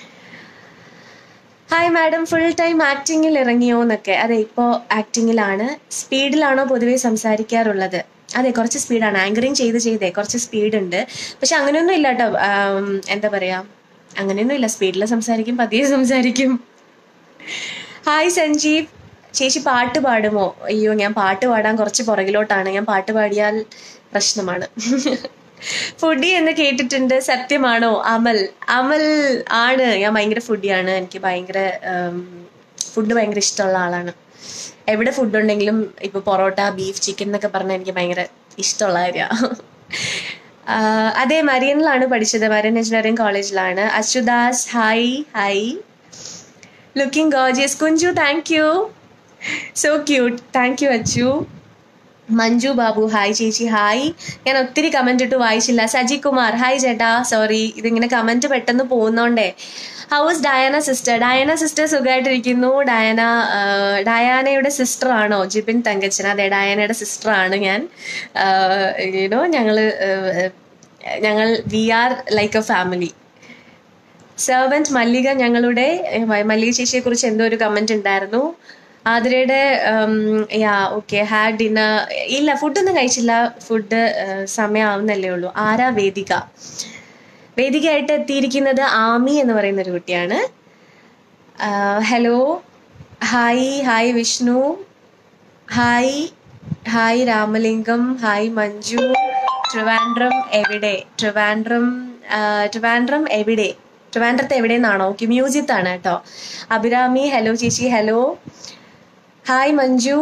hi madam full time ആക്ടിങ്ങിൽ ഇറങ്ങിയോ എന്നൊക്കെ അതെ ഇപ്പോൾ ആക്ടിങ്ങിലാണ് സ്പീഡിലാണോ പൊതുവെ സംസാരിക്കാറുള്ളത് അതെ കുറച്ച് സ്പീഡാണ് ആങ്കറിങ് ചെയ്ത് ചെയ്തേ കുറച്ച് സ്പീഡ് ഉണ്ട് പക്ഷെ അങ്ങനെയൊന്നും ഇല്ല കേട്ടോ ആം, എന്താ പറയാ അങ്ങനെയൊന്നും ഇല്ല സ്പീഡിൽ സംസാരിക്കും പതിയെ സംസാരിക്കും ഹായ് സഞ്ജീവ് ചേച്ചി പാട്ട് പാടുമോ അയ്യോ ഞാൻ പാട്ട് പാടാൻ കുറച്ച് പുറകിലോട്ടാണ് ഞാൻ പാട്ട് പാടിയാൽ പ്രശ്നമാണ് ഫുഡി എന്ന് കേട്ടിട്ടുണ്ട് സത്യമാണോ അമൽ അമൽ ആണ് ഞാൻ ഭയങ്കര ഫുഡിയാണ് എനിക്ക് ഭയങ്കര ഫുഡ് ഭയങ്കര ഇഷ്ടമുള്ള ആളാണ് എവിടെ ഫുഡ് ഉണ്ടെങ്കിലും ഇപ്പൊ പൊറോട്ട ബീഫ് ചിക്കൻ എന്നൊക്കെ പറഞ്ഞാൽ എനിക്ക് ഭയങ്കര ഇഷ്ടമുള്ള കാര്യമാണ് അതെ മരിയനിലാണ് പഠിച്ചത് മരിയൻ എഞ്ചിനീയറിംഗ് കോളേജിലാണ് Achudas hi hi looking gorgeous Kunju thank you so cute thank you Achu Manju Babu hi ചേച്ചി ഹായ് ഞാൻ ഒത്തിരി കമന്റ് ഇട്ട് വായിച്ചില്ല സജി കുമാർ ഹായ് ചേട്ടാ സോറി ഇതിങ്ങനെ കമന്റ് പെട്ടെന്ന് പോകുന്നോണ്ടേ how's Diana sister Diana sister സുഖമായിട്ടിരിക്കുന്നു ഡയാന ആ, ഡയാനയുടെ സിസ്റ്റർ ആണോ ജിബിൻ തങ്കച്ചൻ അതെ ഡയാനയുടെ സിസ്റ്റർ ആണ് ഞാൻ യുനോ ഞങ്ങള് ആ, ഞങ്ങൾ we are like a family servant Mallika ഞങ്ങളുടെ ഏഹ്, മല്ലിക ചേച്ചിയെ കുറിച്ച് എന്തോ ഒരു കമന്റ് ഉണ്ടായിരുന്നു ആതിരയുടെ യാ ഓക്കെ ഹാഡ് ഡിന്നർ ഇല്ല ഫുഡൊന്നും കഴിച്ചില്ല ഫുഡ് സമയമാവുന്നല്ലേ ഉള്ളൂ ആരാ വേദിക വേദികയായിട്ട് എത്തിയിരിക്കുന്നത് ആമി എന്ന് പറയുന്ന ഒരു കുട്ടിയാണ് hello hi hi Vishnu hi hi Ramalingam hi Manju Trivandrum എവിടെ ട്രിവാൻഡ്രം ആ, ട്രിവാൻഡ്രം എവിടെ ട്രിവാൻഡ്രത്ത് എവിടെയെന്നാണോ ഓക്കെ മ്യൂസിയത്താണ് കേട്ടോ അഭിരാമി ഹലോ ചേച്ചി ഹലോ ഹായ് മഞ്ജു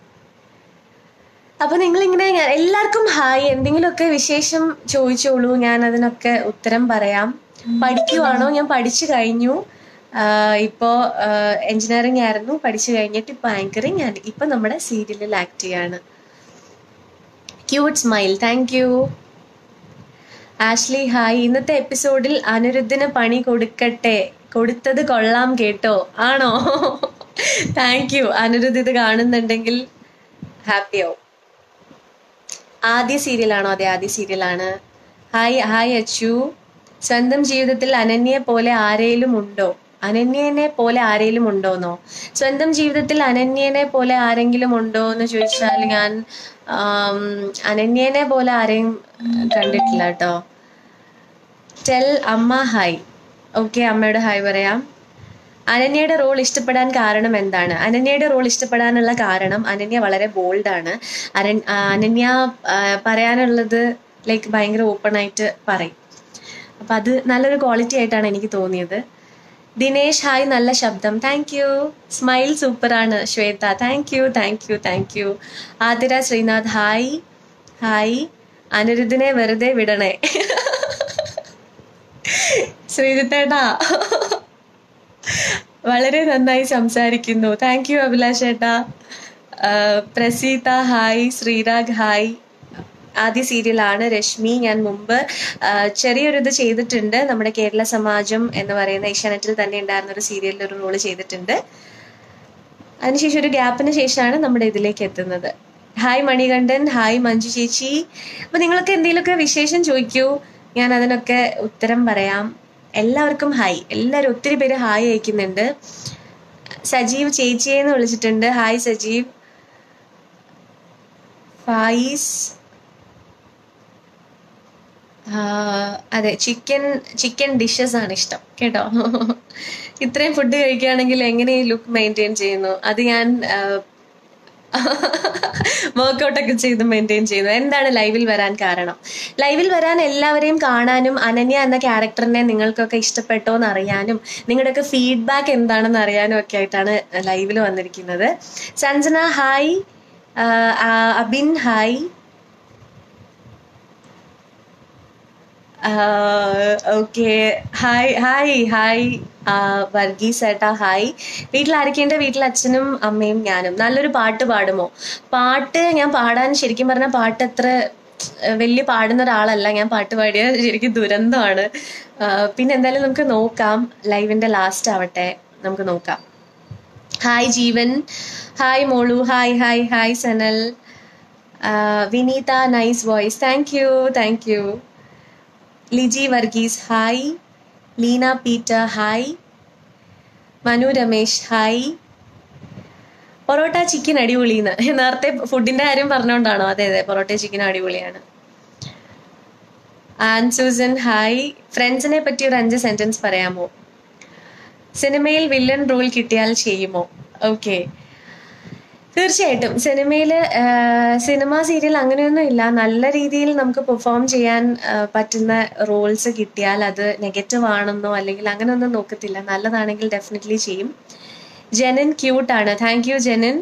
അപ്പൊ നിങ്ങളിങ്ങനെ ഞാൻ എല്ലാവർക്കും ഹായ് എന്തെങ്കിലുമൊക്കെ വിശേഷം ചോദിച്ചോളൂ ഞാൻ അതിനൊക്കെ ഉത്തരം പറയാം പഠിക്കുവാണോ ഞാൻ പഠിച്ചു കഴിഞ്ഞു ആഹ് ഇപ്പോ എഞ്ചിനീയറിംഗ് ആയിരുന്നു പഠിച്ചു കഴിഞ്ഞിട്ട് ഇപ്പൊ ആങ്കറിങ് ഞാൻ ഇപ്പൊ നമ്മുടെ സീരിയലിൽ ആക്ട് ചെയ്യാണ് cute smile thank you Ashley hi ഇന്നത്തെ എപ്പിസോഡിൽ അനിരുദ്ധിന് പണി കൊടുക്കട്ടെ കൊടുത്തത് കൊള്ളാം കേട്ടോ ആണോ താങ്ക് യു അനിരുദ്ധ് ഇത് കാണുന്നുണ്ടെങ്കിൽ ഹാപ്പിയാവും ആദ്യ സീരിയലാണോ അതെ ആദ്യ സീരിയലാണ് ഹായ് ഹായ് അച്ചു സ്വന്തം ജീവിതത്തിൽ അനന്യയെ പോലെ ആരേലും ഉണ്ടോ അനന്യനെ പോലെ ആരേലും ഉണ്ടോന്നോ സ്വന്തം ജീവിതത്തിൽ അനന്യനെ പോലെ ആരെങ്കിലും ഉണ്ടോ എന്ന് ചോദിച്ചാൽ ഞാൻ ആം, അനന്യനെ പോലെ ആരെയും ആ, കണ്ടിട്ടില്ല കേട്ടോ ടെൽ അമ്മ ഹായ് ഓക്കെ അമ്മയുടെ ഹായ് പറയാം അനന്യയുടെ റോൾ ഇഷ്ടപ്പെടാൻ കാരണം എന്താണ് അനന്യയുടെ റോൾ ഇഷ്ടപ്പെടാനുള്ള കാരണം അനന്യ വളരെ ബോൾഡാണ് അരൺ ആ, അനന്യ ആ, പറയാനുള്ളത് ലൈക്ക് ഭയങ്കര ഓപ്പൺ ആയിട്ട് പറയും അപ്പം അത് നല്ലൊരു ക്വാളിറ്റി ആയിട്ടാണ് എനിക്ക് തോന്നിയത് ദിനേശ് ഹായ് നല്ല ശബ്ദം താങ്ക് യു സ്മൈൽ സൂപ്പറാണ് Shweta thank you thank you thank you Athira Sreenath hi hi അനിരുദ്ധിനെ വെറുതെ വിടണേ ശ്രീജിത്തേട്ടാ വളരെ നന്നായി സംസാരിക്കുന്നു താങ്ക് യു അഭിലാഷ് ഏട്ടാ ആഹ് പ്രസീത ഹായ് ശ്രീരാഗ് ഹായ് ആദ്യ സീരിയലാണ് രശ്മി ഞാൻ മുമ്പ് ആഹ് ചെറിയൊരു ഇത് ചെയ്തിട്ടുണ്ട് നമ്മുടെ കേരള സമാജം എന്ന് പറയുന്ന ഏഷ്യാനെറ്റിൽ തന്നെ ഉണ്ടായിരുന്ന ഒരു സീരിയലിൽ ഒരു റോള് ചെയ്തിട്ടുണ്ട് അതിനുശേഷം ഒരു ഗ്യാപ്പിന് ശേഷമാണ് നമ്മുടെ ഇതിലേക്ക് എത്തുന്നത് ഹായ് മണികണ്ഠൻ ഹായ് മഞ്ജു ചേച്ചി അപ്പൊ നിങ്ങളൊക്കെ എന്തെങ്കിലുമൊക്കെ വിശേഷം ചോദിക്കൂ ഞാൻ അതിനൊക്കെ ഉത്തരം പറയാം എല്ലാവർക്കും ഹായ് എല്ലാവരും ഒത്തിരി പേര് ഹായ് അയക്കുന്നുണ്ട് സജീവ് ചേച്ചിയെ എന്ന് വിളിച്ചിട്ടുണ്ട് ഹായ് സജീവ് ഫായിസ് ആ, അതെ ചിക്കൻ ചിക്കൻ ഡിഷസ് ആണ് ഇഷ്ടം കേട്ടോ ഇത്രയും ഫുഡ് കഴിക്കുകയാണെങ്കിൽ എങ്ങനെ ഈ ലുക്ക് മെയിൻറ്റെയിൻ ചെയ്യുന്നു അത് ഞാൻ വർക്കൗട്ട് ഒക്കെ ചെയ്ത് മെയിൻറ്റെയിൻ ചെയ്യുന്നു എന്താണ് ലൈവിൽ വരാൻ കാരണം ലൈവിൽ വരാൻ എല്ലാവരെയും കാണാനും അനന്യ എന്ന ക്യാരക്ടറിനെ നിങ്ങൾക്കൊക്കെ ഇഷ്ടപ്പെട്ടോ എന്ന് അറിയാനും നിങ്ങളുടെയൊക്കെ ഫീഡ്ബാക്ക് എന്താണെന്ന് അറിയാനും ഒക്കെ ആയിട്ടാണ് ലൈവിൽ വന്നിരിക്കുന്നത് സഞ്ജന ഹായ് ആ, ആ, Abin hi okay hi hi hi Varghese ഏട്ടാ ഹായ് വീട്ടിൽ ആരൊക്കെയുണ്ട് വീട്ടിൽ അച്ഛനും അമ്മയും ഞാനും നല്ലൊരു പാട്ട് പാടുമോ പാട്ട് ഞാൻ പാടാൻ ശരിക്കും പറഞ്ഞാൽ പാട്ട് അത്ര ഏഹ്, വലിയ പാടുന്ന ഒരാളല്ല ഞാൻ പാട്ട് പാടിയ ശരിക്കും ദുരന്തമാണ് ആഹ്, പിന്നെ എന്തായാലും നമുക്ക് നോക്കാം ലൈവിന്റെ ലാസ്റ്റ് ആവട്ടെ നമുക്ക് നോക്കാം hi Jeevan hi Molu hi hi hi Sanal ആഹ്, Vineetha nice voice thank you thank you Liji Varghese hi Leena Peter hi Manu Ramesh hi porotta chicken അടിപൊളിന്ന് നേരത്തെ ഫുഡിന്റെ കാര്യം പറഞ്ഞുകൊണ്ടാണോ അതെ അതെ പൊറോട്ട ചിക്കൻ അടിപൊളിയാണ് ആൻ സൂസൻ ഹായ് ഫ്രണ്ട്സിനെ പറ്റി ഒരു അഞ്ച് സെന്റൻസ് പറയാമോ സിനിമയിൽ വില്ലൻ റോൾ കിട്ടിയാൽ ചെയ്യുമോ ഓക്കെ തീർച്ചയായിട്ടും സിനിമയിൽ സിനിമ സീരിയൽ അങ്ങനെയൊന്നും ഇല്ല നല്ല രീതിയിൽ നമുക്ക് പെർഫോം ചെയ്യാൻ ആ, പറ്റുന്ന റോൾസ് കിട്ടിയാൽ അത് നെഗറ്റീവ് ആണെന്നോ അല്ലെങ്കിൽ അങ്ങനെയൊന്നും നോക്കത്തില്ല നല്ലതാണെങ്കിൽ ഡെഫിനറ്റ്ലി ചെയ്യും ജെനൻ ക്യൂട്ടാണ് thank you Jenan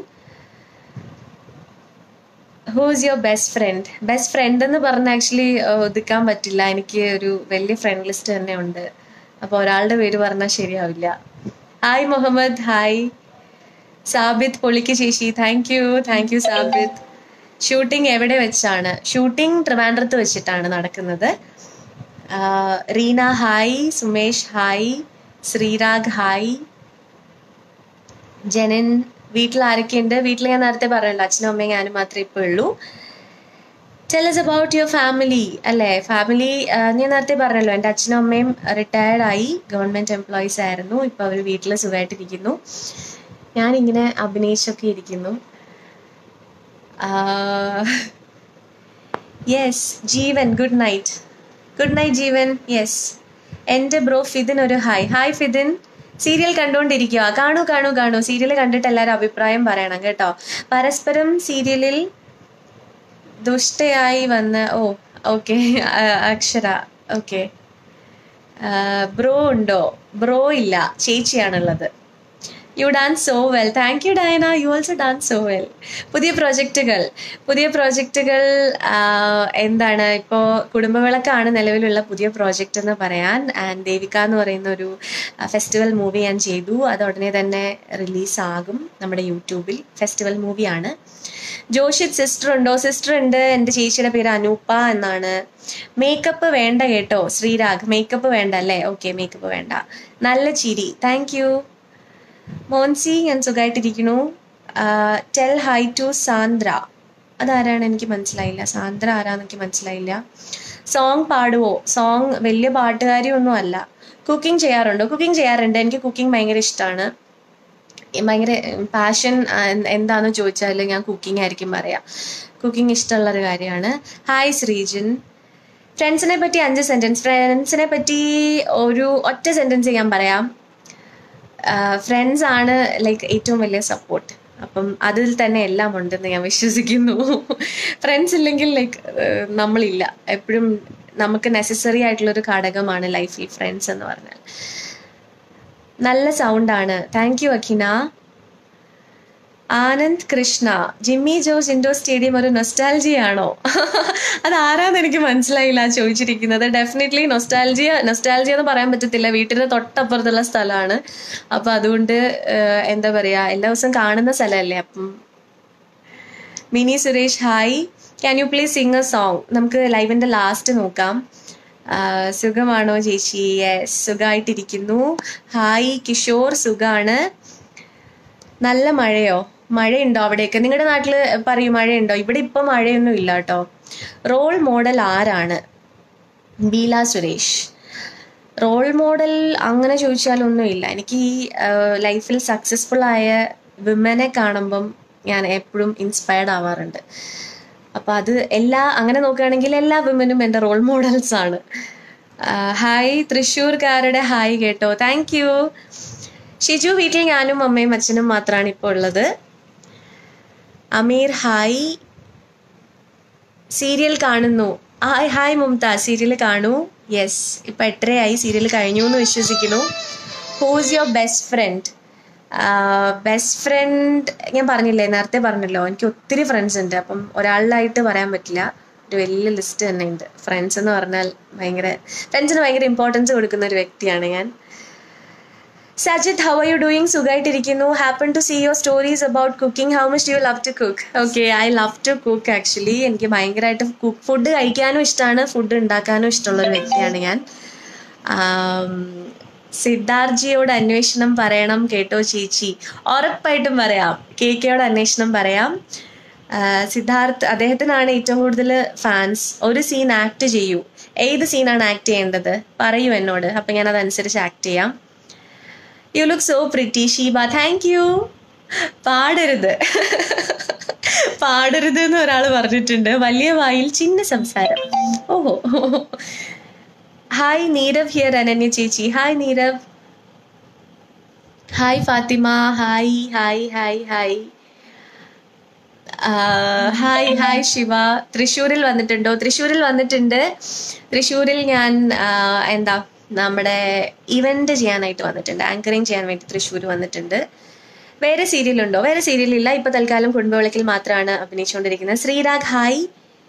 who's your best friend best friend എന്ന് പറഞ്ഞ് ആക്ച്വലി ഒതുക്കാൻ പറ്റില്ല എനിക്ക് ഒരു വലിയ ഫ്രണ്ട് ലിസ്റ്റ് തന്നെ ഉണ്ട് അപ്പോൾ ഒരാളുടെ പേര് പറഞ്ഞാൽ ശരിയാവില്ല ഹായ് മുഹമ്മദ് ഹായ് സാബിത്ത് പൊളിക്ക് ചേച്ചി thank you thank you Sabith shooting എവിടെ വെച്ചാണ് ഷൂട്ടിംഗ് ട്രിവാൻഡ്രത്ത് വെച്ചിട്ടാണ് നടക്കുന്നത് ആഹ് Reena hi Sumesh hi Sreerag hi Janan വീട്ടിൽ ആരൊക്കെയുണ്ട് വീട്ടിൽ ഞാൻ നേരത്തെ പറഞ്ഞല്ലോ അച്ഛനും അമ്മയും ഞാനും മാത്രമേ ഇപ്പോൾ ഉള്ളൂ tell us about your family അല്ലേ ഫാമിലി ഞാൻ നേരത്തെ പറഞ്ഞല്ലോ എൻ്റെ അച്ഛനും അമ്മയും റിട്ടയർഡ് ആയി ഗവൺമെൻറ് എംപ്ലോയീസ് ആയിരുന്നു ഇപ്പോൾ അവർ വീട്ടിൽ സുഖമായിട്ടിരിക്കുന്നു ഞാനിങ്ങനെ അഭിനയിച്ചൊക്കെ ഇരിക്കുന്നു yes Jeevan good night good night Jeevan yes എൻ്റെ ബ്രോ ഫിദിൻ ഒരു ഹായ് ഹായ് ഫിദിൻ സീരിയൽ കണ്ടുകൊണ്ടിരിക്കുക കാണൂ കാണൂ കാണൂ സീരിയൽ കണ്ടിട്ട് എല്ലാവരും അഭിപ്രായം പറയണം കേട്ടോ പരസ്പരം സീരിയലിൽ ദുഷ്ടയായി വന്ന് oh okay Akshara okay bro ഉണ്ടോ ബ്രോ ഇല്ല ചേച്ചിയാണുള്ളത് you dance so well thank you Diana you also dance so well പുതിയ പ്രോജക്റ്റുകൾ പുതിയ പ്രോജക്റ്റുകൾ എന്താണ് ഇപ്പോൾ കുടുംബവിളക്കാണ് നിലവിലുള്ള പുതിയ പ്രോജക്റ്റ് എന്ന് പറയാൻ ആൻഡ് ദേവിക എന്ന് പറയുന്ന ഒരു ഫെസ്റ്റിവൽ മൂവി ഞാൻ ചെയ്തു അത് ഉടനെ തന്നെ റിലീസാകും നമ്മുടെ യൂട്യൂബിൽ ഫെസ്റ്റിവൽ മൂവിയാണ് ജോഷിത് സിസ്റ്റർ ഉണ്ടോ സിസ്റ്റർ ഉണ്ട് എൻ്റെ ചേച്ചിയുടെ പേര് അനൂപ എന്നാണ് മേക്കപ്പ് വേണ്ട കേട്ടോ ശ്രീരാഗ് മേക്കപ്പ് വേണ്ട അല്ലേ ഓക്കെ മേക്കപ്പ് വേണ്ട നല്ല ചിരി താങ്ക് യു മോൻസി ഞാൻ സുഖമായിട്ടിരിക്കണു ടെൽ ഹൈ ടു സാന്ദ്ര അതാരാണ് എനിക്ക് മനസ്സിലായില്ല സാന്ദ്ര ആരാന്ന് എനിക്ക് മനസ്സിലായില്ല സോങ് പാടുവോ സോങ് വലിയ പാട്ടുകാരിയൊന്നും അല്ല കുക്കിംഗ് ചെയ്യാറുണ്ടോ കുക്കിംഗ് ചെയ്യാറുണ്ട് എനിക്ക് കുക്കിംഗ് ഭയങ്കര ഇഷ്ടമാണ് ഭയങ്കര പാഷൻ എന്താണെന്ന് ചോദിച്ചാൽ ഞാൻ കുക്കിംഗ് ആയിരിക്കും പറയാം കുക്കിംഗ് ഇഷ്ടമുള്ള ഒരു കാര്യമാണ് ഹായ് ശ്രീജിൻ ഫ്രണ്ട്സിനെ പറ്റി അഞ്ച് സെൻറ്റൻസ് ഫ്രണ്ട്സിനെ പറ്റി ഒരു ഒറ്റ സെൻറ്റൻസ് ഞാൻ പറയാം ഫ്രണ്ട്സ് ആണ് ലൈക്ക് ഏറ്റവും വലിയ സപ്പോർട്ട് അപ്പം അതിൽ തന്നെ എല്ലാം ഉണ്ടെന്ന് ഞാൻ വിശ്വസിക്കുന്നു ഫ്രണ്ട്സ് ഇല്ലെങ്കിൽ ലൈക്ക് നമ്മളില്ല എപ്പോഴും നമുക്ക് നെസസറി ആയിട്ടുള്ളൊരു ഘടകമാണ് ലൈഫിൽ ഫ്രണ്ട്സ് എന്ന് പറഞ്ഞാൽ നല്ല സൗണ്ടാണ് thank you Akhina Anand Krishna Jimmy Jose indoor stadium ഒരു നൊസ്റ്റാൽജിയ ആണോ അത് ആരാന്ന് എനിക്ക് മനസ്സിലായില്ല ചോദിച്ചിരിക്കുന്നത് ഡെഫിനറ്റ്ലി നൊസ്റ്റാൽജിയ നൊസ്റ്റാൽജിയ എന്ന് പറയാൻ പറ്റത്തില്ല വീട്ടിന്റെ തൊട്ടപ്പുറത്തുള്ള സ്ഥലമാണ് അപ്പൊ അതുകൊണ്ട് ഏഹ്, എന്താ പറയാ എല്ലാ ദിവസവും കാണുന്ന സ്ഥലമല്ലേ അപ്പം Mini Suresh hi can you please sing a song നമുക്ക് ലൈവിന്റെ ലാസ്റ്റ് നോക്കാം ആ, സുഖമാണോ ചേച്ചി യെസ് സുഖമായിട്ടിരിക്കുന്നു ഹായ് കിഷോർ സുഖാണ് നല്ല മഴയോ മഴയുണ്ടോ അവിടെയൊക്കെ നിങ്ങളുടെ നാട്ടിൽ പറയൂ മഴയുണ്ടോ ഇവിടെ ഇപ്പൊ മഴയൊന്നും ഇല്ല കേട്ടോ റോൾ മോഡൽ ആരാണ് ബീല സുരേഷ് റോൾ മോഡൽ അങ്ങനെ ചോദിച്ചാലൊന്നും ഇല്ല എനിക്ക് ഈ ലൈഫിൽ സക്സസ്ഫുൾ ആയ വിമനെ കാണുമ്പം ഞാൻ എപ്പോഴും ഇൻസ്പയർഡ് ആവാറുണ്ട് അപ്പൊ അത് എല്ലാ അങ്ങനെ നോക്കുകയാണെങ്കിൽ എല്ലാ വിമനും എൻ്റെ റോൾ മോഡൽസ് ആണ് ആ, ഹായ് തൃശ്ശൂർക്കാരുടെ ഹായ് കേട്ടോ താങ്ക് യു ഷിജു വീട്ടിൽ ഞാനും അമ്മയും അച്ഛനും മാത്രമാണ് ഇപ്പോൾ ഉള്ളത് അമീർ ഹായ് സീരിയൽ കാണുന്നു ഹായ് ഹായ് മുംത സീരിയൽ കാണൂ യെസ് ഇപ്പൊ എട്ടരയായി സീരിയൽ കഴിഞ്ഞു എന്ന് വിശ്വസിക്കുന്നു who's your best friend best friend ഞാൻ പറഞ്ഞില്ലേ നേരത്തെ പറഞ്ഞല്ലോ എനിക്ക് ഒത്തിരി ഫ്രണ്ട്സ് ഉണ്ട് അപ്പം ഒരാളിലായിട്ട് പറയാൻ പറ്റില്ല ഒരു വലിയ ലിസ്റ്റ് തന്നെ ഉണ്ട് ഫ്രണ്ട്സ് എന്ന് പറഞ്ഞാൽ ഭയങ്കര ഫ്രണ്ട്സിന് ഭയങ്കര ഇമ്പോർട്ടൻസ് കൊടുക്കുന്ന ഒരു വ്യക്തിയാണ് ഞാൻ Sajith how are you doing സുഖമായിട്ടിരിക്കുന്നു happen to see your stories about cooking how much you love to cook okay I love to cook actually എനിക്ക് ഭയങ്കരമായിട്ട് കുക്ക് ഫുഡ് കഴിക്കാനും ഇഷ്ടമാണ് ഫുഡ് ഉണ്ടാക്കാനും ഇഷ്ടമുള്ള ഒരു വ്യക്തിയാണ് ഞാൻ ആം, സിദ്ധാർത്ഥിയോട് അന്വേഷണം പറയണം കേട്ടോ ചേച്ചി ഉറപ്പായിട്ടും പറയാം കെ കെയോട് അന്വേഷണം പറയാം ആ, സിദ്ധാർത്ഥ് അദ്ദേഹത്തിനാണ് ഏറ്റവും കൂടുതൽ ഫാൻസ് ഒരു സീൻ ആക്ട് ചെയ്യൂ ഏത് സീനാണ് ആക്ട് ചെയ്യേണ്ടത് പറയൂ എന്നോട് അപ്പം ഞാൻ അതനുസരിച്ച് ആക്ട് ചെയ്യാം you look so pretty Sheeba thank you പാടരുത് പാടരുത് എന്ന് ഒരാൾ പറഞ്ഞിട്ടുണ്ട് വലിയ വായിൽ ചിന്ന സംസാരം ഓഹോ ഹായ് നീരവ് ഹിയർ അനന്യ ചേച്ചി hi Nirav hi Fathima hi hi hi hi hi hi Shiva തൃശ്ശൂരിൽ വന്നിട്ടുണ്ടോ തൃശ്ശൂരിൽ വന്നിട്ടുണ്ട് തൃശ്ശൂരിൽ ഞാൻ ആ, എന്താ നമ്മുടെ ഇവന്റ് ചെയ്യാനായിട്ട് വന്നിട്ടുണ്ട് ആങ്കറിങ് ചെയ്യാൻ വേണ്ടി തൃശ്ശൂർ വന്നിട്ടുണ്ട് വേറെ സീരിയൽ ഉണ്ടോ വേറെ സീരിയൽ ഇല്ല ഇപ്പൊ തൽക്കാലം കുടുംബവിളക്കിൽ മാത്രമാണ് അഭിനയിച്ചുകൊണ്ടിരിക്കുന്നത് ശ്രീരാഗ് ഹായ്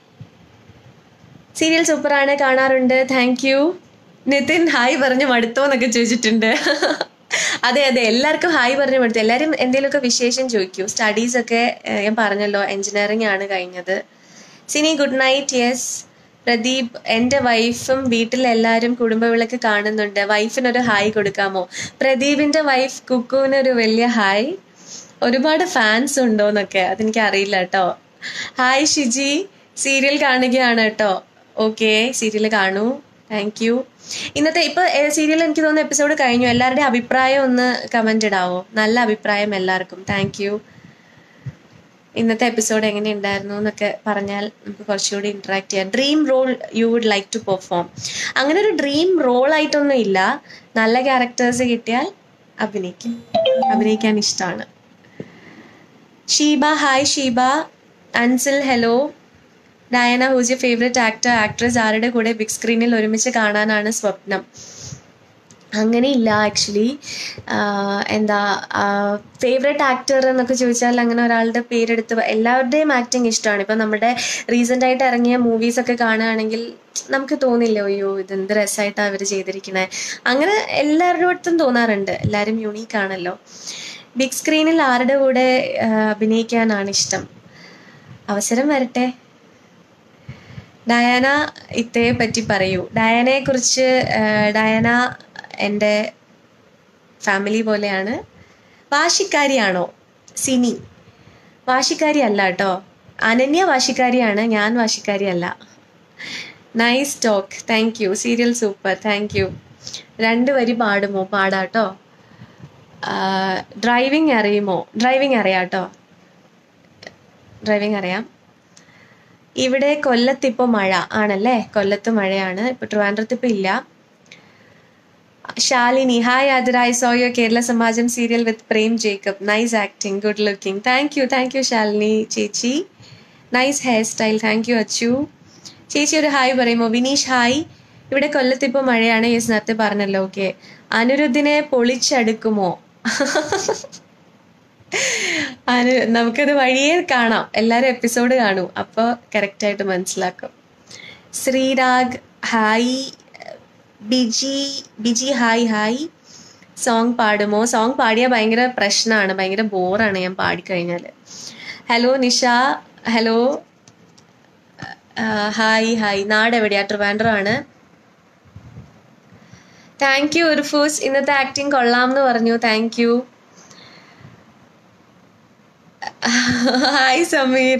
സീരിയൽ സൂപ്പറാണ് കാണാറുണ്ട് താങ്ക് യു നിതിൻ ഹായ് പറഞ്ഞു മടുത്തോ എന്നൊക്കെ ചോദിച്ചിട്ടുണ്ട് അതെ അതെ എല്ലാവർക്കും ഹായ് പറഞ്ഞു മടുത്തു എല്ലാവരും എന്തെങ്കിലുമൊക്കെ വിശേഷം ചോദിക്കൂ സ്റ്റഡീസ് ഒക്കെ ഏഹ്, ഞാൻ പറഞ്ഞല്ലോ എഞ്ചിനീയറിംഗ് ആണ് കഴിഞ്ഞത് Sini good night yes Pradeep എൻ്റെ വൈഫും വീട്ടിലെല്ലാവരും കുടുംബവിളക്ക് കാണുന്നുണ്ട് വൈഫിനൊരു ഹായ് കൊടുക്കാമോ പ്രദീപിന്റെ വൈഫ് കുക്കുവിനൊരു വലിയ ഹായ് ഒരുപാട് ഫാൻസ് ഉണ്ടോ എന്നൊക്കെ അതെനിക്ക് അറിയില്ല കേട്ടോ ഹായ് ഷിജി സീരിയൽ കാണുകയാണ് കേട്ടോ ഓക്കെ സീരിയൽ കാണൂ താങ്ക് യു ഇന്നത്തെ ഇപ്പൊ സീരിയൽ എനിക്ക് തോന്നുന്നു എപ്പിസോഡ് കഴിഞ്ഞു എല്ലാവരുടെയും അഭിപ്രായം ഒന്ന് കമന്റ് ഇടാവോ നല്ല അഭിപ്രായം എല്ലാവർക്കും താങ്ക് യു ഇന്നത്തെ എപ്പിസോഡ് എങ്ങനെ ഉണ്ടായിരുന്നു എന്നൊക്കെ പറഞ്ഞാൽ നമുക്ക് കുറച്ചുകൂടി ഇന്ററാക്ട് ചെയ്യാം dream role you would like to perform അങ്ങനെ ഒരു ഡ്രീം റോൾ ആയിട്ടൊന്നും ഇല്ല നല്ല ക്യാരക്ടേഴ്സ് കിട്ടിയാൽ അഭിനയിക്കും അഭിനയിക്കാൻ ഇഷ്ടമാണ് Sheeba hi Sheeba Ansil hello Dayana who's you favourite actor actress ആരുടെ കൂടെ ബിഗ് സ്ക്രീനിൽ ഒരുമിച്ച് കാണാനാണ് സ്വപ്നം അങ്ങനെയില്ല ആക്ച്വലി എന്താ ഫേവറേറ്റ് ആക്ടർ എന്നൊക്കെ ചോദിച്ചാൽ അങ്ങനെ ഒരാളുടെ പേരെടുത്ത് പ- എല്ലാവരുടെയും ആക്ടിങ് ഇഷ്ടമാണ് ഇപ്പം നമ്മുടെ റീസെൻ്റ് ആയിട്ട് ഇറങ്ങിയ മൂവീസ് ഒക്കെ കാണുകയാണെങ്കിൽ നമുക്ക് തോന്നില്ല അയ്യോ ഇതെന്ത് രസമായിട്ടാണ് അവർ ചെയ്തിരിക്കണേ അങ്ങനെ എല്ലാവരുടെ അടുത്തും തോന്നാറുണ്ട് എല്ലാവരും യുണീക്ക് ആണല്ലോ ബിഗ് സ്ക്രീനിൽ ആരുടെ കൂടെ ആ, അഭിനയിക്കാനാണ് ഇഷ്ടം അവസരം വരട്ടെ ഡയാന ഇത്തയെ പറ്റി പറയൂ ഡയാനയെ കുറിച്ച് ഡയാന എൻ്റെ ഫാമിലി പോലെയാണ് വാശിക്കാരിയാണോ സിനി വാശിക്കാരി അല്ല കേട്ടോ അനന്യ വാശിക്കാരിയാണ് ഞാൻ വാശിക്കാരി അല്ല nice talk thank you serial super thank you രണ്ട് വരി പാടുമോ പാടാട്ടോ ഡ്രൈവിംഗ് അറിയുമോ ഡ്രൈവിംഗ് അറിയാം കേട്ടോ ഡ്രൈവിംഗ് അറിയാം ഇവിടെ കൊല്ലത്ത് ഇപ്പോൾ മഴ ആണല്ലേ കൊല്ലത്ത് മഴയാണ് ഇപ്പൊ ട്രിവാൻഡ്രത്ത് ഇപ്പൊ ഇല്ല Shalini hi Athira I saw your Kerala Samajam serial with Prem Jacob nice acting good looking thank you thank you Shalini ചേച്ചി nice hair style thank you Achu ചേച്ചി ഒരു ഹായ് പറയുമോ വിനീഷ് ഹായ് ഇവിടെ കൊല്ലത്ത് ഇപ്പോൾ മഴയാണ് യെസ് നേരത്തെ പറഞ്ഞല്ലോ ഓക്കെ അനിരുദ്ധിനെ പൊളിച്ചെടുക്കുമോ അനു നമുക്കത് വഴിയേ കാണാം എല്ലാരും എപ്പിസോഡ് കാണും അപ്പോൾ കറക്റ്റായിട്ട് മനസ്സിലാക്കും Sreerag hi Biji Biji hi hi song പാടുമോ സോങ് പാടിയാൽ ഭയങ്കര പ്രശ്നമാണ് ഭയങ്കര ബോറാണ് ഞാൻ പാടിക്കഴിഞ്ഞാൽ hello Nisha hello hi hi നാട് എവിടെയാ ട്രിവാൻഡ്രം ആണ് താങ്ക് യു ഉർഫൂസ് ഇന്നത്തെ ആക്ടിങ് കൊള്ളാം എന്ന് പറഞ്ഞു thank you hi Sameer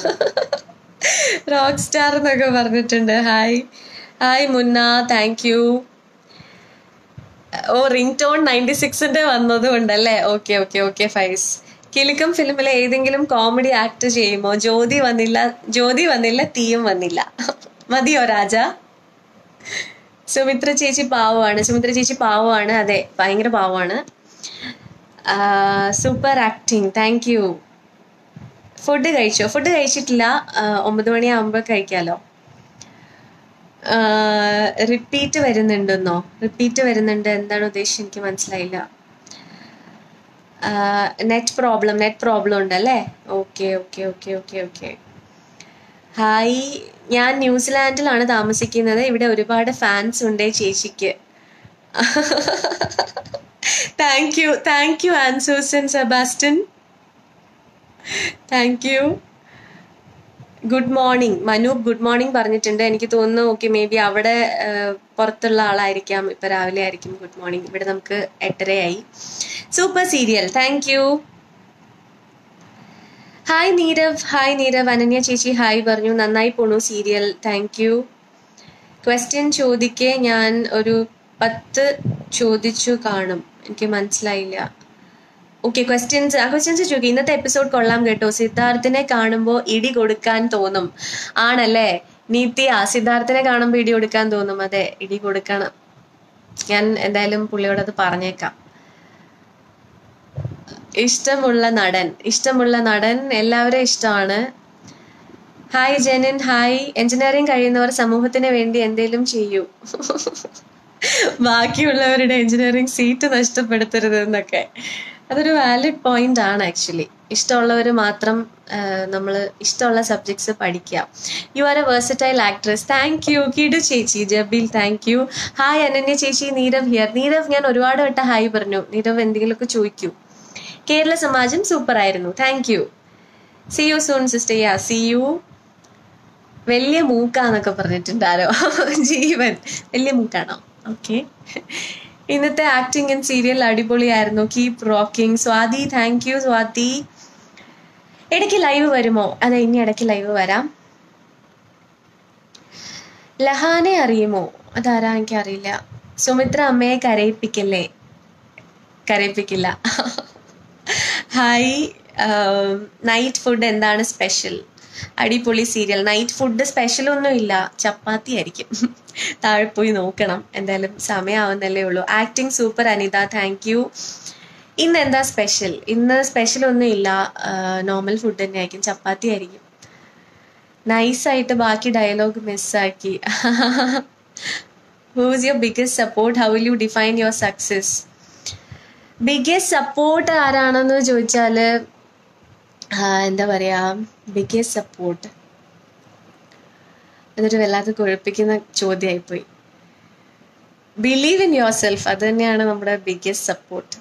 rock star എന്നൊക്കെ പറഞ്ഞിട്ടുണ്ട് hi hi Munna thank you ഓ റിംഗ് ടോൺ നയൻറ്റി സിക്സിന്റെ വന്നതുകൊണ്ടല്ലേ okay okay okay Faiz Kilukkam ഫിലിമിലെ ഏതെങ്കിലും കോമഡി ആക്ട് ചെയ്യുമോ ജ്യോതി വന്നില്ല ജ്യോതി വന്നില്ല തീയും വന്നില്ല മതിയോ രാജ സുമിത്ര ചേച്ചി പാവമാണ് സുമിത്ര ചേച്ചി പാവമാണ് അതെ ഭയങ്കര പാവമാണ് super acting thank you food കഴിച്ചോ ഫുഡ് കഴിച്ചിട്ടില്ല ആ, ഒമ്പത് മണിയാകുമ്പോൾ കഴിക്കാലോ റിപ്പീറ്റ് വരുന്നുണ്ടെന്നോ റിപ്പീറ്റ് വരുന്നുണ്ട് എന്താണ് ഉദ്ദേശിച്ചത് എനിക്ക് മനസ്സിലായില്ല നെറ്റ് പ്രോബ്ലം നെറ്റ് പ്രോബ്ലം ഉണ്ടല്ലേ okay okay okay okay okay hi ഞാൻ ന്യൂസിലാൻഡിലാണ് താമസിക്കുന്നത് ഇവിടെ ഒരുപാട് ഫാൻസ് ഉണ്ട് ചേച്ചിക്ക് thank you thank you Ann Susan Sebastian thank you good morning Manoop good morning പറഞ്ഞിട്ടുണ്ട് എനിക്ക് തോന്നുന്നു ഓക്കെ മേ ബി അവിടെ ആ, പുറത്തുള്ള ആളായിരിക്കാം ഇപ്പൊ രാവിലെ ആയിരിക്കും ഗുഡ് മോർണിംഗ് ഇവിടെ നമുക്ക് എട്ടരയായി super serial thank you hi Nirav hi Nirav Ananya ചേച്ചി ഹായ് പറഞ്ഞു നന്നായി പോണു സീരിയൽ താങ്ക് യു ക്വസ്റ്റ്യൻ ചോദിക്കെ ഞാൻ ഒരു പത്ത് ചോദിച്ചു കാണും എനിക്ക് മനസ്സിലായില്ല ഓക്കെ ക്വസ്റ്റ്യൻസ് ആ ക്വസ്റ്റ്യൻസ് ചോദിക്കും ഇന്നത്തെ എപ്പിസോഡ് കൊള്ളാം കേട്ടോ സിദ്ധാർത്ഥിനെ കാണുമ്പോൾ ഇടി കൊടുക്കാൻ തോന്നും ആണല്ലേ നീത്യ സിദ്ധാർത്ഥിനെ കാണുമ്പോൾ ഇടി കൊടുക്കാൻ തോന്നും അതെ ഇടി കൊടുക്കണം ഞാൻ എന്തായാലും പുള്ളിയോട് അത് പറഞ്ഞേക്കാം ഇഷ്ടമുള്ള നടൻ ഇഷ്ടമുള്ള നടൻ എല്ലാവരും ഇഷ്ടമാണ് ഹായ് ജെനിൻ ഹായ് എഞ്ചിനീയറിംഗ് കഴിയുന്നവർ സമൂഹത്തിന് വേണ്ടി എന്തെങ്കിലും ചെയ്യൂ ബാക്കിയുള്ളവരുടെ എഞ്ചിനീയറിംഗ് സീറ്റ് നഷ്ടപ്പെടുത്തരുത് എന്നൊക്കെ അതൊരു വാലിഡ് പോയിന്റ് ആണ് ആക്ച്വലി ഇഷ്ടമുള്ളവർ മാത്രം നമ്മൾ ഇഷ്ടമുള്ള സബ്ജക്ട്സ് പഠിക്കുക you are a versatile actress thank you കിടു ചേച്ചി Jabeel thank you hi Ananya ചേച്ചി നീരവ് ഹിയർ നീരവ് ഞാൻ ഒരുപാട് വട്ടം ഹായ് പറഞ്ഞു നീരവ് എന്തെങ്കിലുമൊക്കെ ചോദിക്കൂ കേരള സമാജം സൂപ്പർ ആയിരുന്നു thank you see you soon sister ya see you വലിയ മൂക്കാന്നൊക്കെ പറഞ്ഞിട്ടുണ്ട് ആരോ ജീവൻ വലിയ മൂക്കാണോ ഓക്കെ ഇന്നത്തെ ആക്ടിങ് ഇൻ സീരിയൽ അടിപൊളിയായിരുന്നു keep rocking Swathi thank you Swathi ഇടയ്ക്ക് ലൈവ് വരുമോ അതെ ഇനി ഇടയ്ക്ക് ലൈവ് വരാം ലഹാനെ അറിയുമോ അതാരാ എനിക്ക് അറിയില്ല സുമിത്ര അമ്മയെ കരയിപ്പിക്കല്ലേ കരയിപ്പിക്കില്ല ഹായ് നൈറ്റ് ഫുഡ് എന്താണ് സ്പെഷ്യൽ അടിപൊളി സീരിയൽ നൈറ്റ് ഫുഡ് സ്പെഷ്യൽ ഒന്നും ഇല്ല ചപ്പാത്തി ആയിരിക്കും താഴെ പോയി നോക്കണം എന്തായാലും സമയമാവുന്നല്ലേ ഉള്ളൂ acting super Anitha thank you ഇന്ന് എന്താ സ്പെഷ്യൽ ഇന്ന് സ്പെഷ്യൽ ഒന്നും ഇല്ല നോർമൽ ഫുഡ് തന്നെ ആയിരിക്കും ചപ്പാത്തി ആയിരിക്കും നൈസായിട്ട് ബാക്കി ഡയലോഗ് മിസ്സാക്കി who's your biggest support how will you define your success biggest support ആരാണെന്ന് ചോദിച്ചാൽ എന്താ പറയാ ബിഗ്ഗസ്റ്റ് സപ്പോർട്ട് അതൊരു വല്ലാതെ കുഴപ്പിക്കുന്ന ചോദ്യമായിപ്പോയി ബിലീവ് ഇൻ യുവർ സെൽഫ് അത് തന്നെയാണ് നമ്മുടെ ബിഗ്ഗസ്റ്റ് സപ്പോർട്ട്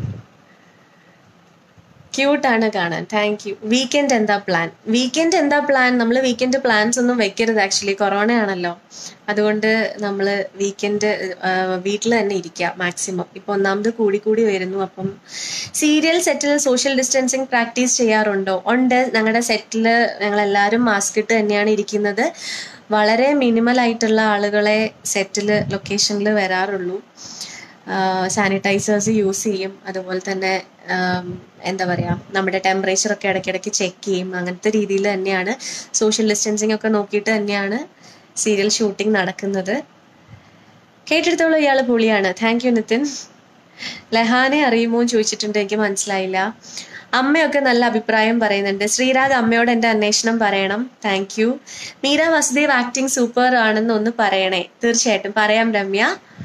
ക്യൂട്ടാണ് കാണാൻ താങ്ക് യു വീക്കെൻഡ് എന്താ പ്ലാൻ വീക്കെൻഡ് എന്താ പ്ലാൻ നമ്മൾ വീക്കെൻഡ് പ്ലാൻസ് ഒന്നും വെക്കരുത് ആക്ച്വലി കൊറോണ ആണല്ലോ അതുകൊണ്ട് നമ്മൾ വീക്കെൻഡ് വീട്ടിൽ തന്നെ ഇരിക്കുക മാക്സിമം ഇപ്പൊ ഒന്നാമത് കൂടി കൂടി വരുന്നു അപ്പം സീരിയൽ സെറ്റിൽ സോഷ്യൽ ഡിസ്റ്റൻസിങ് പ്രാക്ടീസ് ചെയ്യാറുണ്ടോ ഉണ്ട് ഞങ്ങളുടെ സെറ്റിൽ ഞങ്ങൾ എല്ലാവരും മാസ്ക് ഇട്ട് തന്നെയാണ് ഇരിക്കുന്നത് വളരെ മിനിമൽ ആയിട്ടുള്ള ആളുകളെ സെറ്റിൽ ലൊക്കേഷനിൽ വരാറുള്ളൂ സാനിറ്റൈസേഴ്സ് യൂസ് ചെയ്യും അതുപോലെ തന്നെ ആം, എന്താ പറയുക നമ്മുടെ ടെമ്പറേച്ചർ ഒക്കെ ഇടയ്ക്കിടയ്ക്ക് ചെക്ക് ചെയ്യും അങ്ങനത്തെ രീതിയിൽ തന്നെയാണ് സോഷ്യൽ ഡിസ്റ്റൻസിങ് ഒക്കെ നോക്കിയിട്ട് തന്നെയാണ് സീരിയൽ ഷൂട്ടിംഗ് നടക്കുന്നത് കേട്ടെടുത്തോളം ഇയാൾ പൊളിയാണ് താങ്ക് യു നിതിൻ ലഹാനെ അറിയുമോ എന്ന് ചോദിച്ചിട്ടുണ്ട് എനിക്ക് മനസ്സിലായില്ല അമ്മയൊക്കെ നല്ല അഭിപ്രായം പറയുന്നുണ്ട് ശ്രീരാഗ് അമ്മയോട് എൻ്റെ അന്വേഷണം പറയണം thank you Meera Vasudev acting super ആണെന്ന് ഒന്ന് പറയണേ തീർച്ചയായിട്ടും പറയാം രമ്യ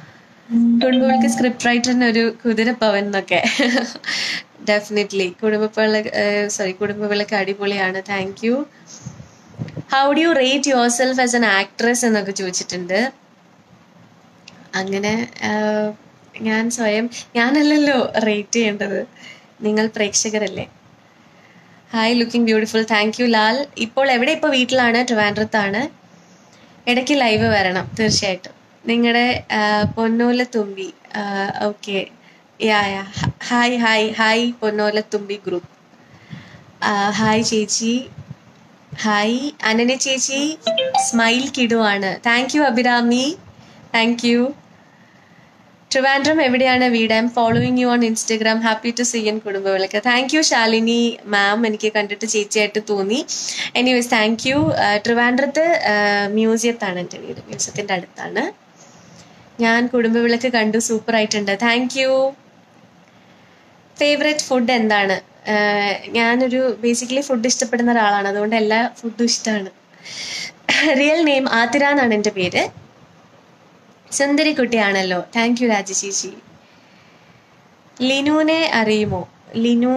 കുടുംബങ്ങൾക്ക് സ്ക്രിപ്റ്റ് റൈറ്ററിന് ഒരു കുതിരപ്പവൻ എന്നൊക്കെ ഡെഫിനറ്റ്ലി കുടുംബപ്പിള്ള സോറി കുടുംബവിളക്ക് അടിപൊളിയാണ് thank you how do you rate yourself as an actress എന്നൊക്കെ ചോദിച്ചിട്ടുണ്ട് അങ്ങനെ ആഹ്, ഞാൻ സ്വയം ഞാനല്ലല്ലോ റേറ്റ് ചെയ്യേണ്ടത് നിങ്ങൾ പ്രേക്ഷകരല്ലേ hi looking beautiful thank you Lal ഇപ്പോൾ എവിടെ ഇപ്പോൾ വീട്ടിലാണ് ട്രിവാൻഡ്രത്താണ് ഇടയ്ക്ക് ലൈവ് വരണം തീർച്ചയായിട്ടും നിങ്ങളുടെ Ponnola Thumbi okay ya ya hi hi hi Ponnola Thumbi group hi ചേച്ചി ഹായ് അനന ചേച്ചി സ്മൈൽ കിടുവാണ് thank you Abhirami thank you Trivandrum എവിടെയാണ് വീട് I'm following you on Instagram happy to see in Kudumbavilakku thank you Shalini ma'am എനിക്ക് കണ്ടിട്ട് ചേച്ചിയായിട്ട് തോന്നി എനിവേസ് താങ്ക് യു ട്രിവാൻഡ്രത്ത് മ്യൂസിയത്താണ് എൻ്റെ വീട് മ്യൂസിയത്തിൻ്റെ അടുത്താണ് ഞാൻ കുടുംബവിളക്ക് കണ്ടു സൂപ്പർ ആയിട്ടുണ്ട് താങ്ക് യു ഫേവറേറ്റ് ഫുഡ് എന്താണ് ആഹ് ഞാനൊരു ബേസിക്കലി ഫുഡ് ഇഷ്ടപ്പെടുന്ന ഒരാളാണ് അതുകൊണ്ട് എല്ലാ ഫുഡും ഇഷ്ടമാണ് റിയൽ നെയിം ആതിര എന്നാണ് എൻ്റെ പേര് സുന്ദരി കുട്ടിയാണല്ലോ താങ്ക് യു രാജശേഷി ലിനുവിനെ അറിയുമോ ലിനു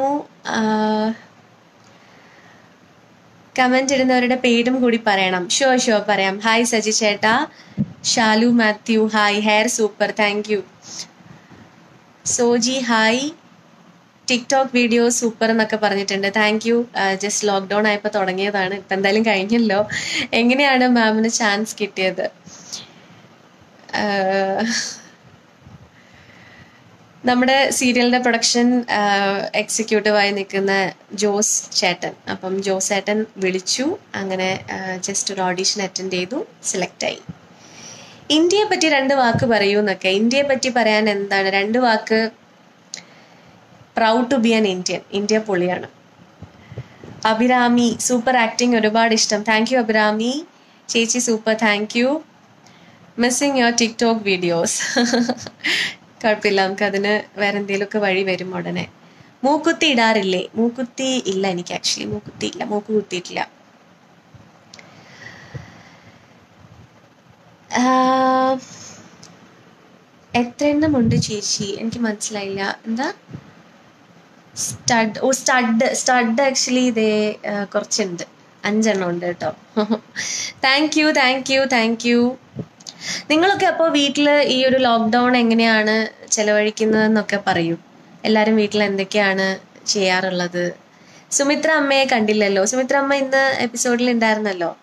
കമന്റ് ഇടുന്നവരുടെ പേരും കൂടി പറയണം ഷോ ഷോ പറയാം ഹായ് സജി ചേട്ടാ Shalu Mathew hi hair super thank you Soji hi TikTok video super എന്നൊക്കെ പറഞ്ഞിട്ടുണ്ട് താങ്ക് യു ജസ്റ്റ് ലോക്ക്ഡൗൺ ആയപ്പോൾ തുടങ്ങിയതാണ് ഇപ്പം എന്തായാലും കഴിഞ്ഞല്ലോ എങ്ങനെയാണ് മാമിന് ചാൻസ് കിട്ടിയത് ആഹ് നമ്മുടെ സീരിയലിന്റെ പ്രൊഡക്ഷൻ എക്സിക്യൂട്ടീവായി നിൽക്കുന്ന ജോസ് ചേട്ടൻ അപ്പം ജോസ് ചേട്ടൻ വിളിച്ചു അങ്ങനെ ജസ്റ്റ് ഒരു ഓഡീഷൻ അറ്റൻഡ് ചെയ്തു സെലക്ട് ആയി ഇന്ത്യയെ പറ്റി രണ്ട് വാക്ക് പറയൂ എന്നൊക്കെ ഇന്ത്യയെ പറ്റി പറയാൻ എന്താണ് രണ്ട് വാക്ക് proud to be an Indian India പൊളിയാണ് അഭിരാമി സൂപ്പർ ആക്ടിങ് ഒരുപാട് ഇഷ്ടം താങ്ക് യു അഭിരാമി ചേച്ചി super thank you missing your TikTok videos കുഴപ്പമില്ല നമുക്ക് അതിന് വേറെ എന്തെങ്കിലുമൊക്കെ വഴി വരും ഉടനെ മൂക്കുത്തി ഇടാറില്ലേ മൂക്കുത്തി ഇല്ല എനിക്ക് ആക്ച്വലി മൂക്കുത്തി ഇല്ല മൂക്ക് കുത്തിയിട്ടില്ല ആഹ്, എത്ര എണ്ണമുണ്ട് ചേച്ചി എനിക്ക് മനസ്സിലായില്ല എന്താ stud oh stud stud actually ഇതേ കുറച്ചുണ്ട് അഞ്ചെണ്ണം ഉണ്ട് കേട്ടോ thank you thank you thank you നിങ്ങളൊക്കെ അപ്പോൾ വീട്ടിൽ ഈ ഒരു ലോക്ക്ഡൗൺ എങ്ങനെയാണ് ചെലവഴിക്കുന്നതെന്നൊക്കെ പറയൂ എല്ലാവരും വീട്ടിൽ എന്തൊക്കെയാണ് ചെയ്യാറുള്ളത് സുമിത്ര അമ്മയെ കണ്ടില്ലല്ലോ സുമിത്ര അമ്മ ഇന്ന് എപ്പിസോഡിൽ ഉണ്ടായിരുന്നല്ലോ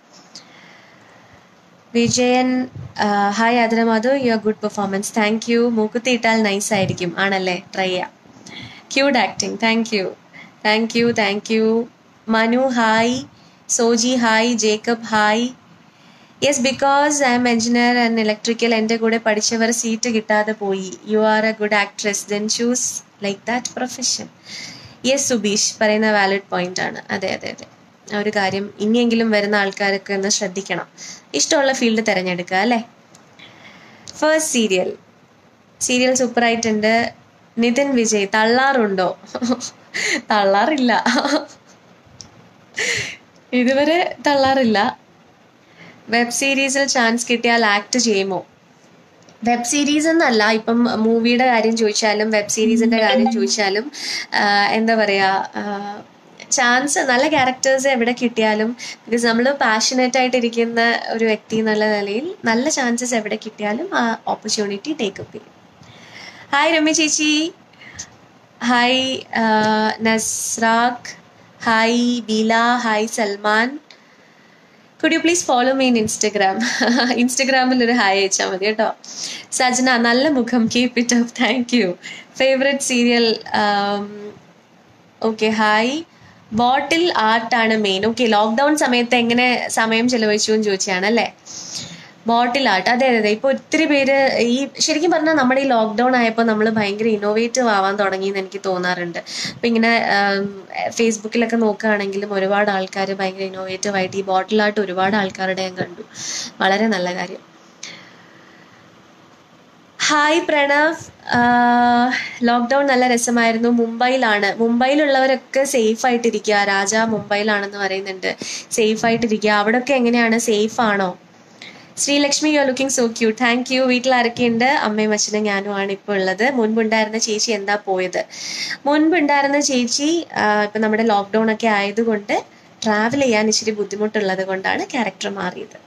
Vijayan hi Athira Madhav you are good performance thank you മൂക്കുത്തി ഇട്ടാൽ നൈസ് ആയിരിക്കും ആണല്ലേ ട്രൈ ചെയ്യാം cute acting thank you thank you thank you Manu hi Soji hi Jacob hi yes because I'm engineer and electrical എൻ്റെ കൂടെ പഠിച്ചവർ സീറ്റ് കിട്ടാതെ പോയി you are a good actress then choose like that profession yes Subeesh പറയുന്ന valid point ആണ് അതെ അതെ അതെ ആ ഒരു കാര്യം ഇനിയെങ്കിലും വരുന്ന ആൾക്കാരൊക്കെ ഒന്ന് ശ്രദ്ധിക്കണം ഇഷ്ടമുള്ള ഫീൽഡ് തിരഞ്ഞെടുക്കുക അല്ലേ ഫേസ്റ്റ് സീരിയൽ സീരിയൽ സൂപ്പറായിട്ടുണ്ട് നിതിൻ വിജയ് തള്ളാറുണ്ടോ തള്ളാറില്ല ഇതുവരെ തള്ളാറില്ല വെബ് സീരീസിൽ ചാൻസ് കിട്ടിയാൽ ആക്ട് ചെയ്യുമോ വെബ് സീരീസ് എന്നല്ല ഇപ്പം മൂവിയുടെ കാര്യം ചോദിച്ചാലും വെബ് സീരീസിന്റെ കാര്യം ചോദിച്ചാലും ആഹ് എന്താ പറയാ ചാൻസ് നല്ല ക്യാരക്ടേഴ്സ് എവിടെ കിട്ടിയാലും ബിക്കോസ് നമ്മൾ പാഷനേറ്റ് ആയിട്ടിരിക്കുന്ന ഒരു വ്യക്തി എന്നുള്ള നിലയിൽ നല്ല ചാൻസസ് എവിടെ കിട്ടിയാലും ആ ഓപ്പർച്യൂണിറ്റി ടേക്കപ്പ് ചെയ്യും ഹായ് രമ്യ ചേച്ചി ഹായ് നസ്രാഖ് hi Beela hi Salman could you please follow me in Instagram ഇൻസ്റ്റഗ്രാമിൽ ഒരു ഹായ് അയച്ചാൽ മതി കേട്ടോ സജന നല്ല മുഖം keep it up thank you favourite serial okay hi bottle ആർട്ടാണ് മെയിൻ ഓക്കെ ലോക്ക്ഡൗൺ സമയത്ത് എങ്ങനെ സമയം ചെലവഴിച്ചു എന്ന് ചോദിച്ചാണ് അല്ലേ ബോട്ടിൽ ആർട്ട് അതെ അതെ അതെ ഇപ്പോൾ ഒത്തിരി പേര് ഈ ശരിക്കും പറഞ്ഞാൽ നമ്മുടെ ഈ ലോക്ക്ഡൗൺ ആയപ്പോൾ നമ്മൾ ഭയങ്കര ഇന്നോവേറ്റീവ് ആവാൻ തുടങ്ങി എന്ന് എനിക്ക് തോന്നാറുണ്ട് അപ്പം ഇങ്ങനെ ഫേസ്ബുക്കിലൊക്കെ നോക്കുകയാണെങ്കിലും ഒരുപാട് ആൾക്കാർ ഭയങ്കര ഇന്നോവേറ്റീവ് ആയിട്ട് ഈ ബോട്ടിൽ ആർട്ട് ഒരുപാട് ആൾക്കാരുടെ ഞാൻ കണ്ടു വളരെ നല്ല കാര്യം ഹായ് പ്രണവ് ലോക്ക്ഡൗൺ നല്ല രസമായിരുന്നു മുംബൈയിലാണ് മുംബൈയിലുള്ളവരൊക്കെ സേഫ് ആയിട്ടിരിക്കുക രാജ മുംബൈയിലാണെന്ന് പറയുന്നുണ്ട് സേഫ് ആയിട്ടിരിക്കുക അവിടെയൊക്കെ എങ്ങനെയാണ് സേഫ് ആണോ Sreelakshmi you are looking so cute thank you വീട്ടിൽ ആരൊക്കെയുണ്ട് അമ്മയും അച്ഛനും ഞാനുമാണ് ഇപ്പോൾ ഉള്ളത് മുൻപുണ്ടായിരുന്ന ചേച്ചി എന്താ പോയത് മുൻപുണ്ടായിരുന്ന ചേച്ചി ആ, ഇപ്പം നമ്മുടെ ലോക്ക്ഡൗൺ ഒക്കെ ആയതുകൊണ്ട് ട്രാവൽ ചെയ്യാൻ ഇച്ചിരി ബുദ്ധിമുട്ടുള്ളത് കൊണ്ടാണ് ക്യാരക്ടർ മാറിയത്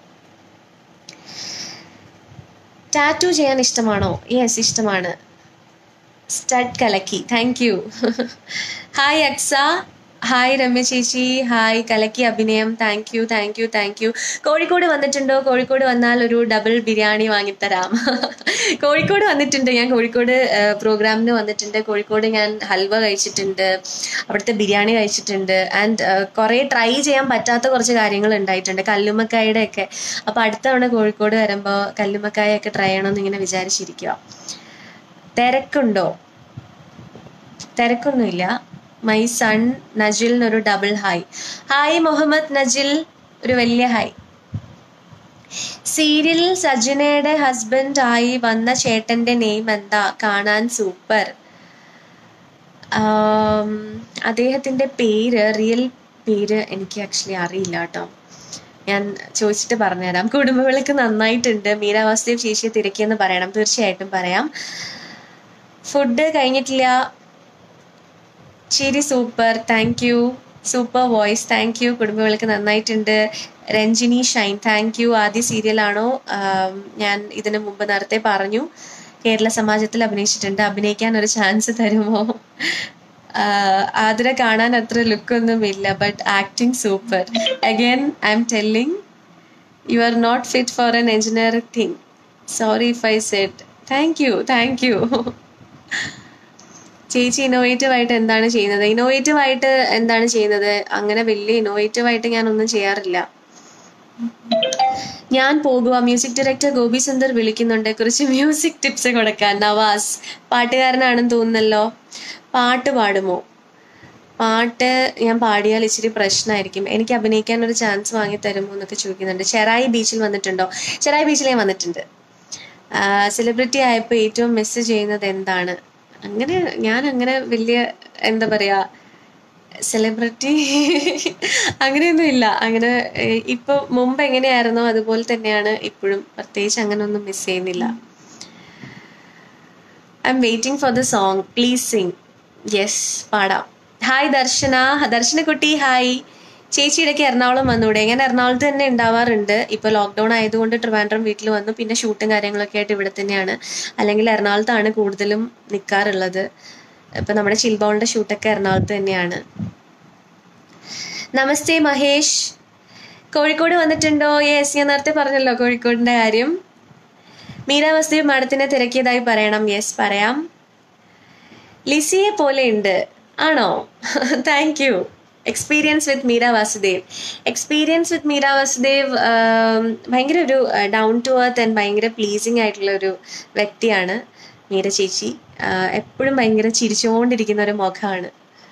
ടാറ്റു ചെയ്യാൻ ഇഷ്ടമാണോ യെസ് ഇഷ്ടമാണ് സ്റ്റഡ് കലക്കി thank you hi Aksa hi Ramya ചേച്ചി ഹായ് കലക്കി അഭിനയം thank you thank you thank you Kozhikode വന്നിട്ടുണ്ടോ കോഴിക്കോട് വന്നാൽ ഒരു ഡബിൾ ബിരിയാണി വാങ്ങിത്തരാം കോഴിക്കോട് വന്നിട്ടുണ്ട് ഞാൻ കോഴിക്കോട് പ്രോഗ്രാമിന് വന്നിട്ടുണ്ട് കോഴിക്കോട് ഞാൻ ഹൽവ കഴിച്ചിട്ടുണ്ട് അവിടുത്തെ ബിരിയാണി കഴിച്ചിട്ടുണ്ട് ആൻഡ് കുറേ ട്രൈ ചെയ്യാൻ പറ്റാത്ത കുറച്ച് കാര്യങ്ങൾ ഉണ്ടായിട്ടുണ്ട് കല്ലുമ്മക്കായുടെ ഒക്കെ അപ്പോൾ അടുത്ത തവണ കോഴിക്കോട് വരുമ്പോൾ കല്ലുമ്മക്കായൊക്കെ ട്രൈ ചെയ്യണമെന്ന് ഇങ്ങനെ വിചാരിച്ചിരിക്കുക തിരക്കുണ്ടോ തിരക്കൊന്നുമില്ല മൈ സൺ നജിൽ എന്നൊരു double hi hi Muhammad Najil ഒരു വലിയ ഹായ് സീരിയൽ സജനയുടെ ഹസ്ബൻഡ് ആയി വന്ന ചേട്ടന്റെ നെയിം എന്താ കാണാൻ സൂപ്പർ ആം, അദ്ദേഹത്തിന്റെ പേര് റിയൽ പേര് എനിക്ക് ആക്ച്വലി അറിയില്ല കേട്ടോ ഞാൻ ചോദിച്ചിട്ട് പറഞ്ഞുതരാം കുടുംബവിളക്ക് നന്നായിട്ടുണ്ട് മീര വാസുദേവ് ചേച്ചിയെ തിരക്കിയെന്ന് പറയണം തീർച്ചയായിട്ടും പറയാം ഫുഡ് കഴിഞ്ഞിട്ടില്ല ചിരി super thank you super voice thank you Kudumbavilakku നന്നായിട്ടുണ്ട് രഞ്ജിനി ഷൈൻ താങ്ക് യു ആദ്യ സീരിയലാണോ ആം, ഞാൻ ഇതിനു മുമ്പ് നേരത്തെ പറഞ്ഞു കേരള സമാജത്തിൽ അഭിനയിച്ചിട്ടുണ്ട് അഭിനയിക്കാൻ ഒരു ചാൻസ് തരുമോ ആഹ് ആതിര കാണാൻ അത്ര ലുക്കൊന്നും ഇല്ല but acting super again I'm telling you are not fit for an engineering thing sorry if I said thank you thank you ചേച്ചി ഇന്നോവേറ്റീവ് ആയിട്ട് എന്താണ് ചെയ്യുന്നത് ഇന്നോവേറ്റീവ് ആയിട്ട് എന്താണ് ചെയ്യുന്നത് അങ്ങനെ വലിയ ഇന്നോവേറ്റീവ് ആയിട്ട് ഞാൻ ഒന്നും ചെയ്യാറില്ല ഞാൻ പോകുക മ്യൂസിക് ഡയറക്ടർ ഗോപി സുന്ദർ വിളിക്കുന്നുണ്ട് കുറച്ച് മ്യൂസിക് ടിപ്സ് കൊടുക്കാൻ നവാസ് പാട്ടുകാരനാണെന്ന് തോന്നുന്നല്ലോ പാട്ട് പാടുമോ പാട്ട് ഞാൻ പാടിയാൽ ഇച്ചിരി പ്രശ്നമായിരിക്കും എനിക്ക് അഭിനയിക്കാൻ ഒരു ചാൻസ് വാങ്ങി തരുമോ എന്നൊക്കെ ചോദിക്കുന്നുണ്ട് ചെറായി ബീച്ചിൽ വന്നിട്ടുണ്ടോ ചെറായി ബീച്ചിൽ ഞാൻ വന്നിട്ടുണ്ട് സെലിബ്രിറ്റി ആയപ്പോൾ ഏറ്റവും മിസ് ചെയ്യുന്നത് എന്താണ് അങ്ങനെ ഞാൻ അങ്ങനെ വലിയ എന്താ പറയാ സെലിബ്രിറ്റി അങ്ങനെയൊന്നും ഇല്ല അങ്ങനെ ഏഹ്, ഇപ്പൊ മുമ്പ് എങ്ങനെയായിരുന്നോ അതുപോലെ തന്നെയാണ് ഇപ്പോഴും പ്രത്യേകിച്ച് അങ്ങനെ ഒന്നും മിസ് ചെയ്യുന്നില്ല I'm waiting for the song please sing yes പാടാം ഹായ് ദർശന ദർശനക്കുട്ടി ഹായ് ചേച്ചി ഇടയ്ക്ക് എറണാകുളം വന്നൂടെ ഞാൻ എറണാകുളത്ത് തന്നെ ഉണ്ടാവാറുണ്ട് ഇപ്പോൾ ലോക്ക്ഡൗൺ ആയതുകൊണ്ട് ട്രിവാൻഡ്രം വീട്ടിൽ വന്നു പിന്നെ ഷൂട്ടും കാര്യങ്ങളൊക്കെ ആയിട്ട് ഇവിടെ തന്നെയാണ് അല്ലെങ്കിൽ എറണാകുളത്താണ് കൂടുതലും നിൽക്കാറുള്ളത് ഇപ്പം നമ്മുടെ ചിൽബോളിൻ്റെ ഷൂട്ടൊക്കെ എറണാകുളത്ത് തന്നെയാണ് നമസ്തേ മഹേഷ് കോഴിക്കോട് വന്നിട്ടുണ്ടോ യെസ് ഞാൻ നേരത്തെ പറഞ്ഞല്ലോ കോഴിക്കോടിൻ്റെ കാര്യം മീര വസുദേവ് മാഡത്തിനെ തിരക്കിയതായി പറയണം യെസ് പറയാം ലിസിയെ പോലെ ഉണ്ട് ആണോ thank you experience with Meera Vasudev experience with Meera Vasudev um, ഭയങ്കര ഒരു ഡൗൺ ടു എർത്ത് ആൻഡ് ഭയങ്കര പ്ലീസിങ് ആയിട്ടുള്ള ഒരു വ്യക്തിയാണ് മീര ചേച്ചി എപ്പോഴും ഭയങ്കര ചിരിച്ചുകൊണ്ടിരിക്കുന്ന ഒരു മുഖമാണ്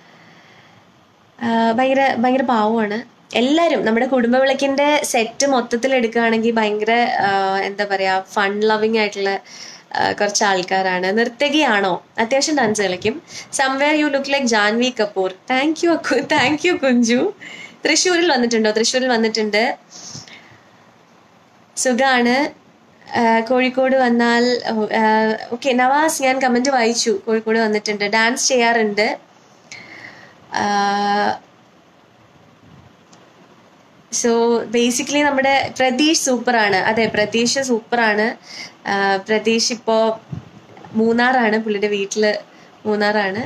ആഹ് ഭയങ്കര ഭയങ്കര പാവമാണ് എല്ലാവരും നമ്മുടെ കുടുംബവിളക്കിന്റെ സെറ്റ് മൊത്തത്തിൽ എടുക്കുകയാണെങ്കിൽ ഭയങ്കര ആഹ് എന്താ പറയാ ഫൺ ലവിങ് ആയിട്ടുള്ള ആഹ് കുറച്ച് ആൾക്കാരാണ് നർത്തകിയാണോ അത്യാവശ്യം ഡാൻസ് കളിക്കും somewhere you look like Janhvi Kapoor thank you thank you Kunju തൃശ്ശൂരിൽ വന്നിട്ടുണ്ടോ തൃശ്ശൂരിൽ വന്നിട്ടുണ്ട് സുഖാണ് ആഹ് കോഴിക്കോട് വന്നാൽ ഓക്കെ നവാസ് ഞാൻ കമന്റ് വായിച്ചു കോഴിക്കോട് വന്നിട്ടുണ്ട് ഡാൻസ് ചെയ്യാറുണ്ട് സോ ബേസിക്കലി നമ്മുടെ പ്രതീഷ് സൂപ്പറാണ് അതെ പ്രതീഷ് സൂപ്പറാണ് പ്രതീഷ് ഇപ്പോൾ മൂന്നാറാണ് പുള്ളിയുടെ വീട്ടില് മൂന്നാറാണ്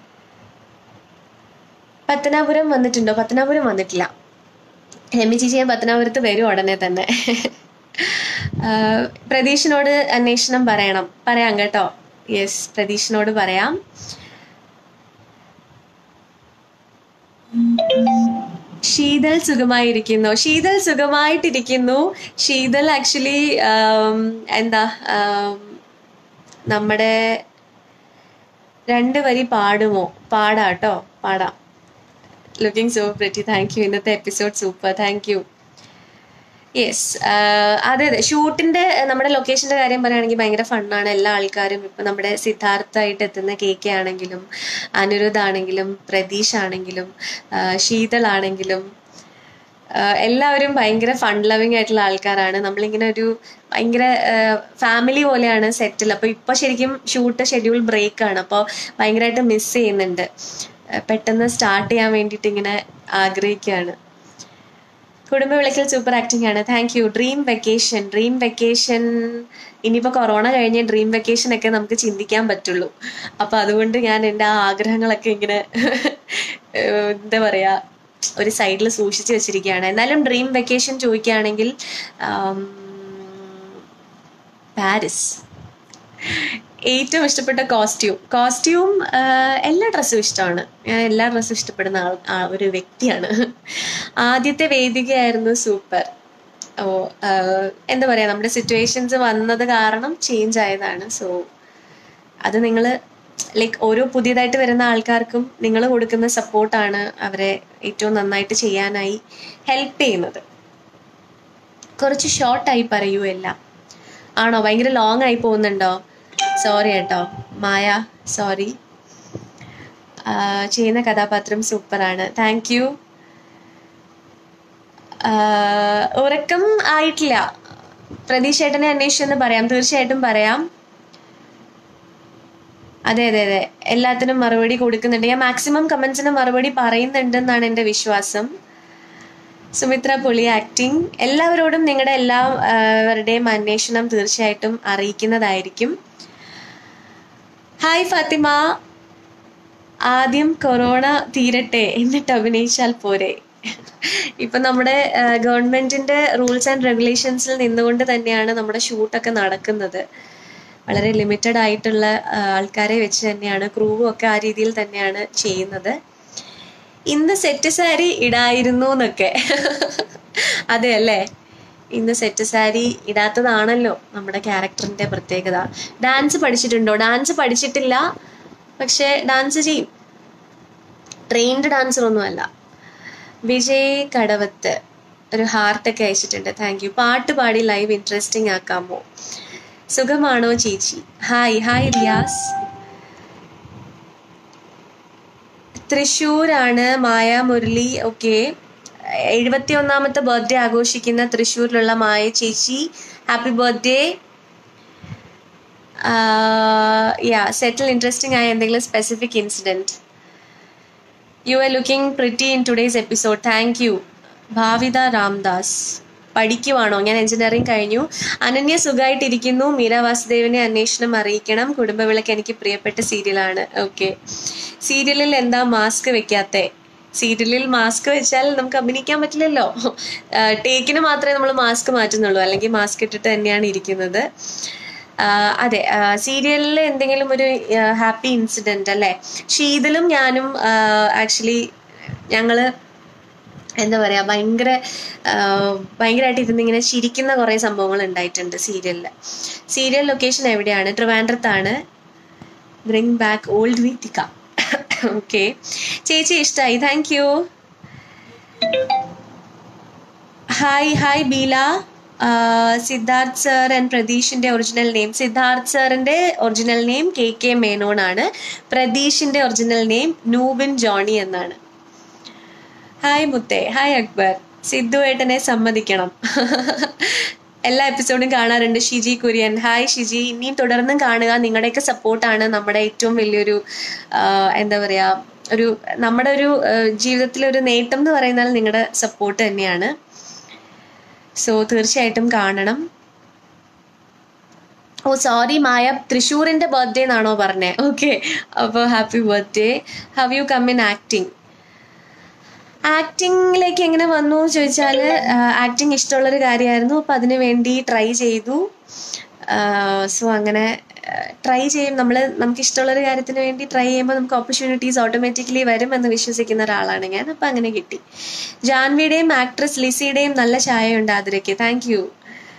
പത്തനാപുരം വന്നിട്ടുണ്ടോ പത്തനാപുരം വന്നിട്ടില്ല രമ്യ ചേച്ചി ഞാൻ പത്തനാപുരത്ത് വരും ഉടനെ തന്നെ ആഹ് പ്രതീഷിനോട് അന്വേഷണം പറയണം പറയാം കേട്ടോ യെസ് പ്രതീഷിനോട് പറയാം ശീതൽ സുഖമായിരിക്കുന്നു ശീതൽ സുഖമായിട്ടിരിക്കുന്നു ശീതൽ ആക്ച്വലി എന്താ ആം, നമ്മുടെ രണ്ട് വരി പാടുമോ പാടാട്ടോ പാടാം looking so pretty thank you ഇന്നത്തെ episode super thank you yes അതെ അതെ ഷൂട്ടിന്റെ നമ്മുടെ ലൊക്കേഷന്റെ കാര്യം പറയുകയാണെങ്കിൽ ഭയങ്കര ഫണ്ണാണ് എല്ലാ ആൾക്കാരും ഇപ്പൊ നമ്മുടെ സിദ്ധാർത്ഥായിട്ട് എത്തുന്ന കെ കെ ആണെങ്കിലും അനിരുദ്ധ് ആണെങ്കിലും പ്രതീഷ് ആണെങ്കിലും ആ, ശീതൾ ആണെങ്കിലും ആഹ് എല്ലാവരും ഭയങ്കര ഫൺ ലവിങ് ആയിട്ടുള്ള ആൾക്കാരാണ് നമ്മളിങ്ങനെ ഒരു ഭയങ്കര ഫാമിലി പോലെയാണ് സെറ്റിൽ അപ്പോൾ ഇപ്പൊ ശരിക്കും ഷൂട്ട് ഷെഡ്യൂൾ ബ്രേക്ക് ആണ് അപ്പോൾ ഭയങ്കരമായിട്ട് മിസ് ചെയ്യുന്നുണ്ട് ആഹ് പെട്ടെന്ന് സ്റ്റാർട്ട് ചെയ്യാൻ വേണ്ടിയിട്ട് ഇങ്ങനെ ആഗ്രഹിക്കുകയാണ് കുടുംബ വിളക്കിൽ സൂപ്പർ ആക്ടിംഗ് ആണ് thank you dream vacation dream vacation ഇനിയിപ്പോൾ കൊറോണ കഴിഞ്ഞ് ഡ്രീം വെക്കേഷൻ ഒക്കെ നമുക്ക് ചിന്തിക്കാൻ പറ്റുള്ളൂ അപ്പോൾ അതുകൊണ്ട് ഞാൻ എൻ്റെ ആ ആഗ്രഹങ്ങളൊക്കെ ഇങ്ങനെ ഏഹ് എന്താ പറയുക ഒരു സൈഡിൽ സൂക്ഷിച്ച് വെച്ചിരിക്കുകയാണ് എന്നാലും ഡ്രീം വെക്കേഷൻ ചോദിക്കുകയാണെങ്കിൽ ആം, പാരിസ് ഏറ്റവും ഇഷ്ടപ്പെട്ട കോസ്റ്റ്യൂം കോസ്റ്റ്യൂം എല്ലാ ഡ്രസ്സും ഇഷ്ടമാണ് ഞാൻ എല്ലാ ഡ്രസ്സും ഇഷ്ടപ്പെടുന്ന ആൾ ആ ഒരു വ്യക്തിയാണ് ആദ്യത്തെ വേദികയായിരുന്നു സൂപ്പർ ഓ ആഹ് എന്താ പറയാ നമ്മുടെ സിറ്റുവേഷൻസ് വന്നത് കാരണം ചേഞ്ച് ആയതാണ് സോ അത് നിങ്ങൾ ലൈക്ക് ഓരോ പുതിയതായിട്ട് വരുന്ന ആൾക്കാർക്കും നിങ്ങൾ കൊടുക്കുന്ന സപ്പോർട്ടാണ് അവരെ ഏറ്റവും നന്നായിട്ട് ചെയ്യാനായി ഹെൽപ്പ് ചെയ്യുന്നത് കുറച്ച് ഷോർട്ടായി പറയൂ എല്ലാം ആണോ ഭയങ്കര ലോങ് ആയി പോകുന്നുണ്ടോ സോറി കേട്ടോ മായ സോറി ചെയ്യുന്ന കഥാപാത്രം സൂപ്പറാണ് താങ്ക് യു ഉറക്കം ആയിട്ടില്ല പ്രതീഷ് ഏട്ടനെ അന്വേഷിച്ചെന്ന് പറയാം തീർച്ചയായിട്ടും പറയാം അതെ അതെ അതെ എല്ലാത്തിനും മറുപടി കൊടുക്കുന്നുണ്ട് ഞാൻ മാക്സിമം കമന്റ്സിന് മറുപടി പറയുന്നുണ്ടെന്നാണ് എൻ്റെ വിശ്വാസം സുമിത്ര പുളി ആക്ടിങ് എല്ലാവരോടും നിങ്ങളുടെ എല്ലാവരുടെയും അന്വേഷണം തീർച്ചയായിട്ടും അറിയിക്കുന്നതായിരിക്കും ഹായ് ഫാത്തിമ ആദ്യം കൊറോണ തീരട്ടെ എന്നിട്ട് അഭിനയിച്ചാൽ പോരെ ഇപ്പൊ നമ്മുടെ ഗവൺമെന്റിന്റെ റൂൾസ് ആൻഡ് റെഗുലേഷൻസിൽ നിന്നുകൊണ്ട് തന്നെയാണ് നമ്മുടെ ഷൂട്ടൊക്കെ നടക്കുന്നത് വളരെ ലിമിറ്റഡ് ആയിട്ടുള്ള ആ, ആൾക്കാരെ വെച്ച് തന്നെയാണ് ക്രൂവും ഒക്കെ ആ രീതിയിൽ തന്നെയാണ് ചെയ്യുന്നത് ഇന്ന് സെറ്റ് സാരി ഇടായിരുന്നു എന്നൊക്കെ അതെ അല്ലേ ഇന്ന് സെറ്റ് സാരി ഇടാത്തതാണല്ലോ നമ്മുടെ ക്യാരക്ടറിന്റെ പ്രത്യേകത ഡാൻസ് പഠിച്ചിട്ടുണ്ടോ ഡാൻസ് പഠിച്ചിട്ടില്ല പക്ഷെ ഡാൻസ് ചെയ്യും ട്രെയിൻഡ് ഡാൻസർ ഒന്നുമല്ല വിജയ് കടവത്ത് ഒരു ഹാർട്ടൊക്കെ അയച്ചിട്ടുണ്ട് താങ്ക് യു പാട്ട് പാടി ലൈവ് ഇൻട്രസ്റ്റിംഗ് ആക്കാമോ സുഖമാണോ ചേച്ചി ഹായ് ഹായ് റിയാസ് തൃശ്ശൂരാണ് മായ മുരളി ഓക്കെ എഴുപത്തി ഒന്നാമത്തെ ബർത്ത്ഡേ ആഘോഷിക്കുന്ന തൃശ്ശൂരിലുള്ള മായ ചേച്ചി ഹാപ്പി ബർത്ത്ഡേ യാ സെറ്റിൽ ഇൻട്രസ്റ്റിംഗ് ആയ എന്തെങ്കിലും specific incident you are looking pretty in today's episode thank you Bhavitha Ramdas പഠിക്കുവാണോ ഞാൻ എഞ്ചിനീയറിംഗ് കഴിഞ്ഞു അനന്യ സുഖമായിട്ടിരിക്കുന്നു മീര വാസുദേവനെ അന്വേഷണം അറിയിക്കണം കുടുംബവിളക്ക് എനിക്ക് പ്രിയപ്പെട്ട സീരിയലാണ് ഓക്കെ സീരിയലിൽ എന്താ മാസ്ക് വെക്കാത്തെ സീരിയലിൽ മാസ്ക് വെച്ചാൽ നമുക്ക് അഭിനയിക്കാൻ പറ്റില്ലല്ലോ ടേക്കിന് മാത്രമേ നമ്മൾ മാസ്ക് മാറ്റുന്നുള്ളൂ അല്ലെങ്കിൽ മാസ്ക് ഇട്ടിട്ട് തന്നെയാണ് ഇരിക്കുന്നത് ആഹ് അതെ സീരിയലിൽ എന്തെങ്കിലും ഒരു ഹാപ്പി ഇൻസിഡന്റ് അല്ലേ ശീതലും ഞാനും ആക്ച്വലി ഞങ്ങള് എന്താ പറയാ ഭയങ്കര ഭയങ്കരമായിട്ട് ഇരുന്ന് ഇങ്ങനെ ചിരിക്കുന്ന കുറേ സംഭവങ്ങൾ ഉണ്ടായിട്ടുണ്ട് സീരിയലിൽ സീരിയൽ ലൊക്കേഷൻ എവിടെയാണ് ട്രിവാൻഡ്രത്താണ് ബ്രിങ് ബാക്ക് ഓൾഡ് വീത്തിക്ക ഓക്കെ ചേച്ചി ഇഷ്ടമായി thank you hi hi Beela Siddharth sir and പ്രതീഷിന്റെ ഒറിജിനൽ നെയിം സിദ്ധാർത്ഥ് സാറിന്റെ original name K K Menon ആണ് പ്രതീഷിന്റെ ഒറിജിനൽ നെയിം നൂബിൻ ജോണി എന്നാണ് ഹായ് മുത്തേ ഹായ് അക്ബർ സിദ്ധു ഏട്ടനെ സമ്മതിക്കണം എല്ലാ എപ്പിസോഡും കാണാറുണ്ട് ഷിജി കുര്യൻ ഹായ് ഷിജി ഇനിയും തുടർന്നും കാണുക നിങ്ങളുടെയൊക്കെ സപ്പോർട്ടാണ് നമ്മുടെ ഏറ്റവും വലിയൊരു ആഹ്, എന്താ പറയാ ഒരു നമ്മുടെ ഒരു ആഹ്, ജീവിതത്തിലെ ഒരു നേട്ടം എന്ന് പറയുന്നത് നിങ്ങളുടെ സപ്പോർട്ട് തന്നെയാണ് സോ തീർച്ചയായിട്ടും കാണണം ഓ സോറി മായ തൃശ്ശൂരിന്റെ ബർത്ത്ഡേ എന്നാണോ പറഞ്ഞേ ഓക്കെ അപ്പോൾ happy birthday have you come in acting ആക്ടിങ്ങിലേക്ക് എങ്ങനെ വന്നു എന്ന് ചോദിച്ചാൽ ആക്ടിങ് ഇഷ്ടമുള്ളൊരു കാര്യമായിരുന്നു അപ്പം അതിന് വേണ്ടി ട്രൈ ചെയ്തു സോ അങ്ങനെ ട്രൈ ചെയ്യും നമ്മൾ നമുക്ക് ഇഷ്ടമുള്ളൊരു കാര്യത്തിന് വേണ്ടി ട്രൈ ചെയ്യുമ്പോൾ നമുക്ക് ഓപ്പർച്യൂണിറ്റീസ് ഓട്ടോമാറ്റിക്കലി വരും എന്ന് വിശ്വസിക്കുന്ന ഒരാളാണ് ഞാൻ അപ്പം അങ്ങനെ കിട്ടി ജാൻവിയുടെയും ആക്ട്രസ് ലിസിയുടെയും നല്ല ചായയുണ്ട് ആതിരയ്ക്ക് താങ്ക് യു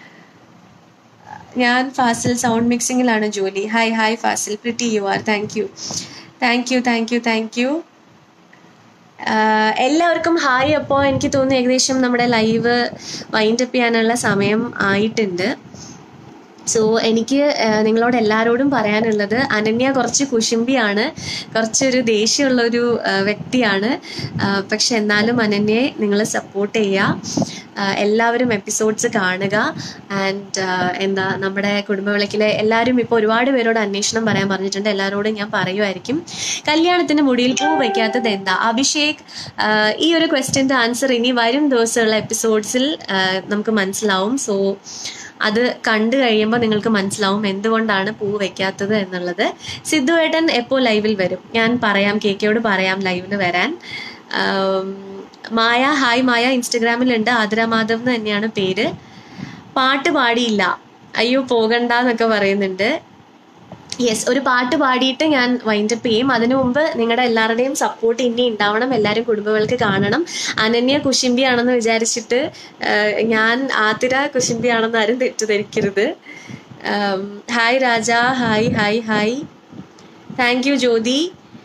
ഞാൻ ഫാസിൽ സൗണ്ട് മിക്സിങ്ങിലാണ് ജോലി hi hi Fazil pretty you are thank you thank you thank you thank you ആഹ് എല്ലാവർക്കും ഹായ് അപ്പോൾ എനിക്ക് തോന്നുന്നു ഏകദേശം നമ്മുടെ ലൈവ് വൈൻഡ് അപ്പ് ചെയ്യാനുള്ള സമയം ആയിട്ടുണ്ട് സോ എനിക്ക് ആ, നിങ്ങളോട് എല്ലാവരോടും പറയാനുള്ളത് അനന്യ കുറച്ച് കുശുംബിയാണ് കുറച്ചൊരു ദേഷ്യമുള്ളൊരു ആ, വ്യക്തിയാണ് ആ, പക്ഷെ എന്നാലും അനന്യയെ നിങ്ങൾ സപ്പോർട്ട് ചെയ്യുക ആ, എല്ലാവരും എപ്പിസോഡ്സ് കാണുക ആൻഡ് എന്താ നമ്മുടെ കുടുംബവിളക്കിലെ എല്ലാവരും ഇപ്പോൾ ഒരുപാട് പേരോട് അന്വേഷണം പറയാൻ പറഞ്ഞിട്ടുണ്ട് എല്ലാവരോടും ഞാൻ പറയുമായിരിക്കും കല്യാണത്തിന് മുടിയിൽ പൂ വയ്ക്കാത്തത് എന്താ അഭിഷേക് ആ, ഈ ഒരു ക്വസ്റ്റ്യൻ്റെ ആൻസർ ഇനി വരും ദിവസമുള്ള എപ്പിസോഡ്സിൽ നമുക്ക് മനസ്സിലാവും സോ അത് കണ്ടു കഴിയുമ്പോൾ നിങ്ങൾക്ക് മനസ്സിലാവും എന്തുകൊണ്ടാണ് പൂ വെക്കാത്തത് എന്നുള്ളത് സിദ്ധുവേട്ടൻ എപ്പോൾ ലൈവിൽ വരും ഞാൻ പറയാം കേക്കയോട് പറയാം ലൈവിന് വരാൻ ആം, മായ ഹായ് മായ ഇൻസ്റ്റഗ്രാമിലുണ്ട് ആതിര മാധവ് എന്ന് തന്നെയാണ് പേര് പാട്ട് പാടിയില്ല അയ്യോ പോകണ്ട എന്നൊക്കെ പറയുന്നുണ്ട് യെസ് ഒരു പാട്ട് പാടിയിട്ട് ഞാൻ വൈൻഡപ്പ് ചെയ്യും അതിനു മുമ്പ് നിങ്ങളുടെ എല്ലാവരുടെയും സപ്പോർട്ട് ഇനി ഉണ്ടാവണം എല്ലാവരും കുടുംബങ്ങൾക്ക് കാണണം അനന്യ കുശിമ്പിയാണെന്ന് വിചാരിച്ചിട്ട് ആഹ്, ഞാൻ ആതിര കുശിമ്പിയാണെന്ന് ആരും തെറ്റിദ്ധരിക്കരുത് ആം, hi Raja hi hi hi thank you Jyothi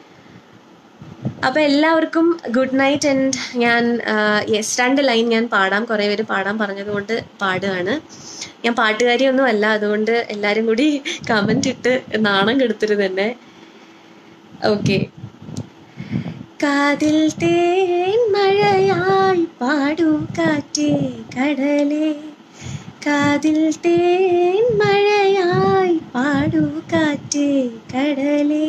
അപ്പൊ എല്ലാവർക്കും ഗുഡ് നൈറ്റ് ആൻഡ് ഞാൻ യെസ് രണ്ട് ലൈൻ ഞാൻ പാടാം കുറേ പേര് പാടാൻ പറഞ്ഞതുകൊണ്ട് പാടുകയാണ് ഞാൻ പാട്ടുകാരിയൊന്നും അല്ല അതുകൊണ്ട് എല്ലാരും കൂടി കമന്റ് ഇട്ട് നാണം കെടുത്തരുത് തന്നെ ഓക്കെ കാതിൽ തേൻ മഴയായി പാടൂ കാറ്റേ കടലേ കാതിൽ തേൻ മഴയായി പാടൂ കാറ്റേ കടലേ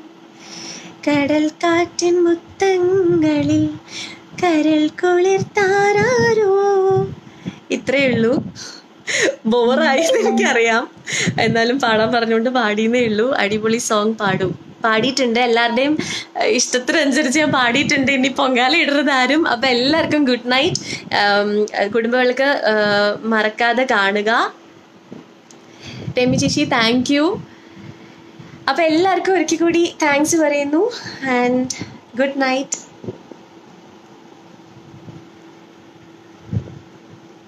കടൽ കാറ്റിൻ മുത്തങ്ങളിൽ കരൾ കുളിർത്താരോ ഇത്രയേ ഉള്ളൂ ബോറായി എനിക്കറിയാം എന്നാലും പാടാൻ പറഞ്ഞുകൊണ്ട് പാടിയെന്നേ ഉള്ളൂ അടിപൊളി സോങ് പാടും പാടിയിട്ടുണ്ട് എല്ലാവരുടെയും ഏഹ്, ഇഷ്ടത്തിനനുസരിച്ച് ഞാൻ പാടിയിട്ടുണ്ട് ഇനി പൊങ്കാല ഇടരുത് ആരും അപ്പൊ എല്ലാവർക്കും ഗുഡ് നൈറ്റ് കുടുംബങ്ങൾക്ക് ഏഹ്, മറക്കാതെ കാണുക രമ്യ ചേച്ചി താങ്ക് യു അപ്പൊ എല്ലാവർക്കും ഒരിക്കൽ കൂടി താങ്ക്സ് പറയുന്നു ആൻഡ് ഗുഡ് നൈറ്റ്